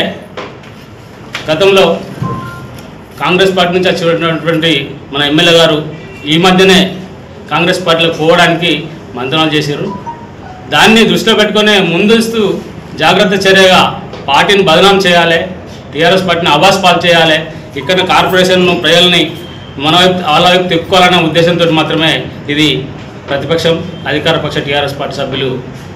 గతంలో కాంగ్రెస్ పార్టీ నుంచి వచ్చినటువంటి మన ఎమ్మెల్యే గారు ఈ మధ్యనే కాంగ్రెస్ పార్టీలో పోవడానికి మంతనాలు చేశారు దాన్ని దృష్టిలో పెట్టుకునే ముందస్తు జాగ్రత్త చర్యగా పార్టీని బదనాం చేయాలి టీఆర్ఎస్ పార్టీని అబాస్ పాలు చేయాలి ఇక్కడ కార్పొరేషన్ ప్రజల్ని మన వైపు వాళ్ళ వైపు తిప్పుకోవాలనే ఉద్దేశంతో మాత్రమే ఇది ప్రతిపక్షం అధికార పక్ష టీఆర్ఎస్ పార్టీ సభ్యులు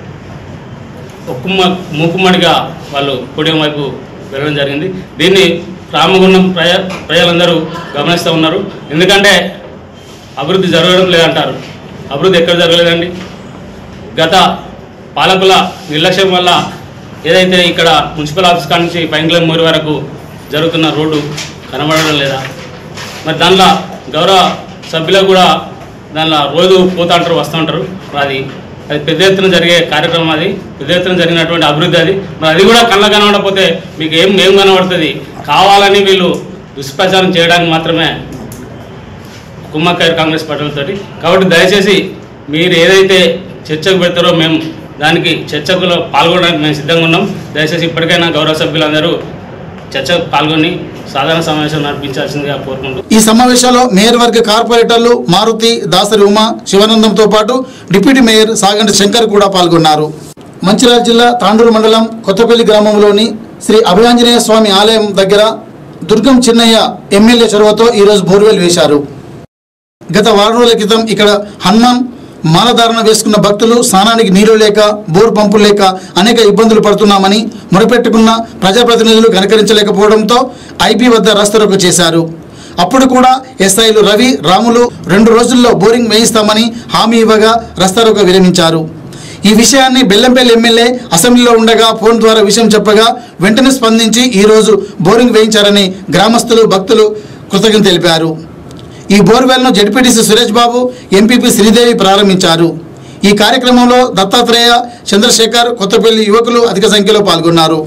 ఒక్కుమ్మ మూకుమ్మడిగా వాళ్ళు పొడియం వైపు వెళ్ళడం జరిగింది దీన్ని రామగుండం ప్రజ ప్రజలందరూ గమనిస్తూ ఉన్నారు ఎందుకంటే అభివృద్ధి జరగడం లేదంటారు అభివృద్ధి ఎక్కడ జరగలేదండి గత పాలకుల నిర్లక్ష్యం వల్ల ఏదైతే ఇక్కడ మున్సిపల్ ఆఫీస్ కాడ నుంచి పైంగ్లం మూరి వరకు జరుగుతున్న రోడ్డు కనబడడం లేదా మరి దానిలో గౌరవ సభ్యులకు కూడా దానిలో రోజు పోతా ఉంటారు వస్తూ ఉంటారు మరి అది అది పెద్ద ఎత్తున జరిగే కార్యక్రమం అది పెద్ద ఎత్తున జరిగినటువంటి అభివృద్ధి అది మరి అది కూడా కళ్ళ కనబడకపోతే మీకు ఏం ఏం కనబడుతుంది కావాలని వీళ్ళు దుష్ప్రచారం చేయడానికి మాత్రమే కుమ్మక్కారు కాంగ్రెస్ పార్టీలతోటి కాబట్టి దయచేసి మీరు ఏదైతే చర్చకు పెడతారో మేము దానికి చర్చకులో పాల్గొనడానికి మేము సిద్ధంగా ఉన్నాం దయచేసి ఇప్పటికైనా గౌరవ సభ్యులందరూ చర్చకు పాల్గొని సాధారణ సమావేశం నడిపించాల్సిందిగా కోరుకుంటూ ఈ సమావేశంలో మేయర్ వర్గ కార్పొరేటర్లు మారుతి దాసరి ఉమ శివానందంతో పాటు డిప్యూటీ మేయర్ సాగంటి శంకర్ కూడా పాల్గొన్నారు మంచిర్యాల జిల్లా తాండూరు మండలం కొత్తపల్లి గ్రామంలోని శ్రీ అభయాంజనేయ స్వామి ఆలయం దగ్గర దుర్గం చిన్నయ్య ఎమ్మెల్యే చొరవతో ఈరోజు బోర్వెల్ వేశారు గత వారం రోజుల క్రితం ఇక్కడ హనుమాన్ మాలధారణ వేసుకున్న భక్తులు స్నానానికి నీరు లేక బోర్ పంపులు లేక అనేక ఇబ్బందులు పడుతున్నామని మొరపెట్టుకున్న ప్రజాప్రతినిధులు కనకరించలేకపోవడంతో ఐబీ వద్ద రస్తరోకు చేశారు అప్పుడు కూడా ఎస్ఐలు రవి రాములు రెండు రోజుల్లో బోరింగ్ వేయిస్తామని హామీ ఇవ్వగా రస్తారోక విరమించారు ఈ విషయాన్ని బెల్లంపల్లి ఎమ్మెల్యే అసెంబ్లీలో ఉండగా ఫోన్ ద్వారా విషయం చెప్పగా వెంటనే స్పందించి ఈరోజు బోరింగ్ వేయించారని గ్రామస్తులు భక్తులు కృతజ్ఞత తెలిపారు ఈ బోర్వెల్ను జడ్పీటీసీ సురేష్ బాబు ఎంపీపీ శ్రీదేవి ప్రారంభించారు ఈ కార్యక్రమంలో దత్తాత్రేయ చంద్రశేఖర్ కొత్తపల్లి యువకులు అధిక సంఖ్యలో పాల్గొన్నారు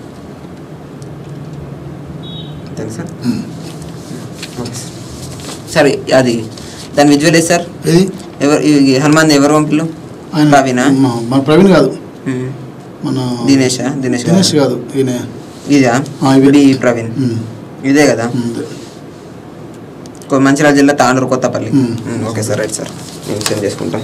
తెలుసా సార్ అది దాని విజువల్ సార్ ఇది ఎవరు ఈ హనుమాన్ ఎవరు పంపిలు ఆయన ప్రవీణా? మా- మన ప్రవీణ్ కాదు ఉమ్. మన దినేషా దినేష్ దినేష్ కాదు ఈయన ఇదా ఆ, ఇవే. బి ప్రవీణ్ ఉమ్. ఇదే కదా ఉమ్, ఇదే. కొ- మంచిర్యాల జిల్లా తాండూరు కొత్తపల్లి ఉమ్. ఉమ్, ఓకే సార్ రైట్ సార్ నేను సెండ్ చేసుకుంటా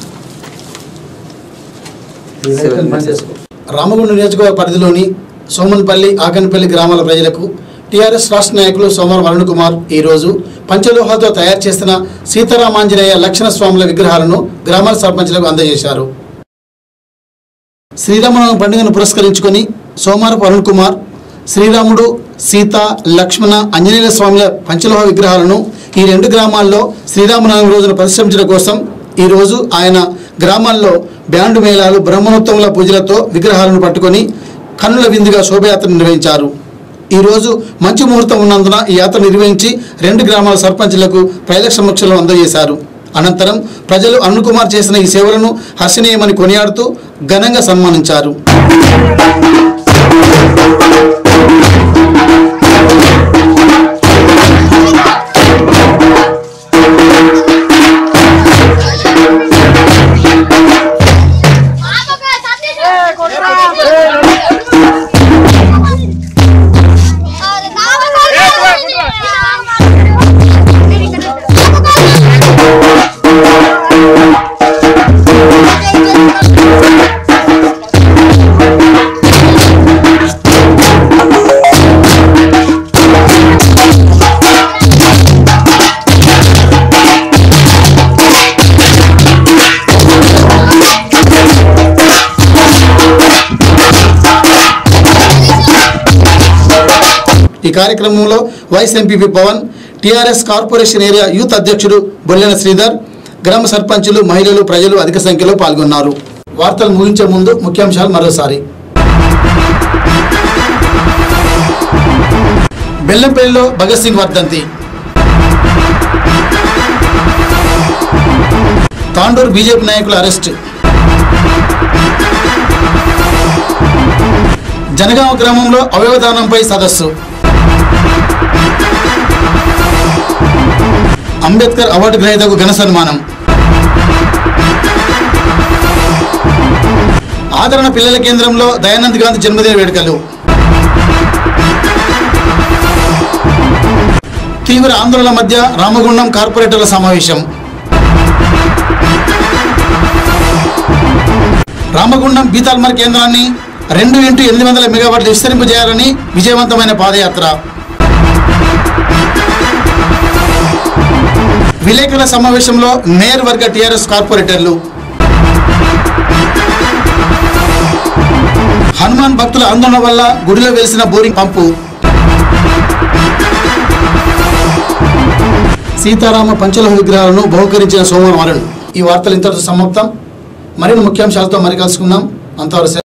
రామగుండ నియోజకవర్గ పరిధిలోని సోమన్పల్లి ఆకన్పల్లి గ్రామాల ప్రజలకు టీఆర్ఎస్ రాష్ట్ర నాయకులు సోమవారం అరుణ్ కుమార్ ఈరోజు పంచలోహాలతో తయారు చేసిన సీతారామాంజనేయ లక్షణ స్వాముల విగ్రహాలను గ్రామాల సర్పంచులకు అందజేశారు శ్రీరామనవమి పండుగను పురస్కరించుకొని సోమవారం అరుణ్ కుమార్ శ్రీరాముడు సీత లక్ష్మణ ఆంజనేయ స్వాముల పంచలోహ విగ్రహాలను ఈ రెండు గ్రామాల్లో శ్రీరామనవమి రోజున పరిశ్రమించడం కోసం ఈరోజు ఆయన గ్రామాల్లో బ్యాండు మేళాలు బ్రహ్మోత్సవముల పూజలతో విగ్రహాలను పట్టుకొని కన్నుల విందుగా శోభయాత్ర నిర్వహించారు ఈరోజు మంచి ముహూర్తం ఉన్నందున ఈ యాత్ర నిర్వహించి రెండు గ్రామాల సర్పంచులకు ప్రజల సమక్షంలో అందజేశారు అనంతరం ప్రజలు అరుణ్ కుమార్ చేసిన ఈ సేవలను హర్షణీయమని కొనియాడుతూ ఘనంగా సన్మానించారు ఈ కార్యక్రమంలో vice MPP Pavan TRS corporation area youth అధ్యక్షుడు బొల్లెన శ్రీధర్ గ్రామ సర్పంచులు మహిళలు ప్రజలు అధిక సంఖ్యలో పాల్గొన్నారు వార్తలు ముగించే ముందు ముఖ్యాంశాలు మరోసారి బెల్లంపల్లిలో భగత్ సింగ్ వర్ధంతి తాండూరు బీజేపీ నాయకుల అరెస్ట్ జనగామ గ్రామంలో అవయవదానంపై సదస్సు అంబేద్కర్ అవార్డు గ్రహీతకు ఘన సన్మానం ఆదరణ పిల్లల కేంద్రంలో దయానంద్ గాంధీ జన్మదిన వేడుకలు తీవ్ర ఆందోళన మధ్య రామగుండం కార్పొరేటర్ల సమావేశం రామగుండం బీతాల్మర్ కేంద్రాన్ని రెండు ఇంటూ ఎనిమిది వందల మెగావాట్లు విస్తరింపజేయాలని విజయవంతమైన పాదయాత్ర విలేకరుల సమావేశంలో మేయర్ వర్గ టీఆర్ఎస్ కార్పొరేటర్లు హనుమాన్ భక్తుల ఆందోళన వల్ల గుడిలో వెలిసిన బోరింగ్ పంపు సీతారామ పంచలోహ విగ్రహాలను బహుకరించిన సోమవారం అరుణ్ ఈ వార్తలు ఇంతటితో సమాప్తం మరిన్ని ముఖ్యాంశాలతో మరి కలుసుకుందాం అంతవరకు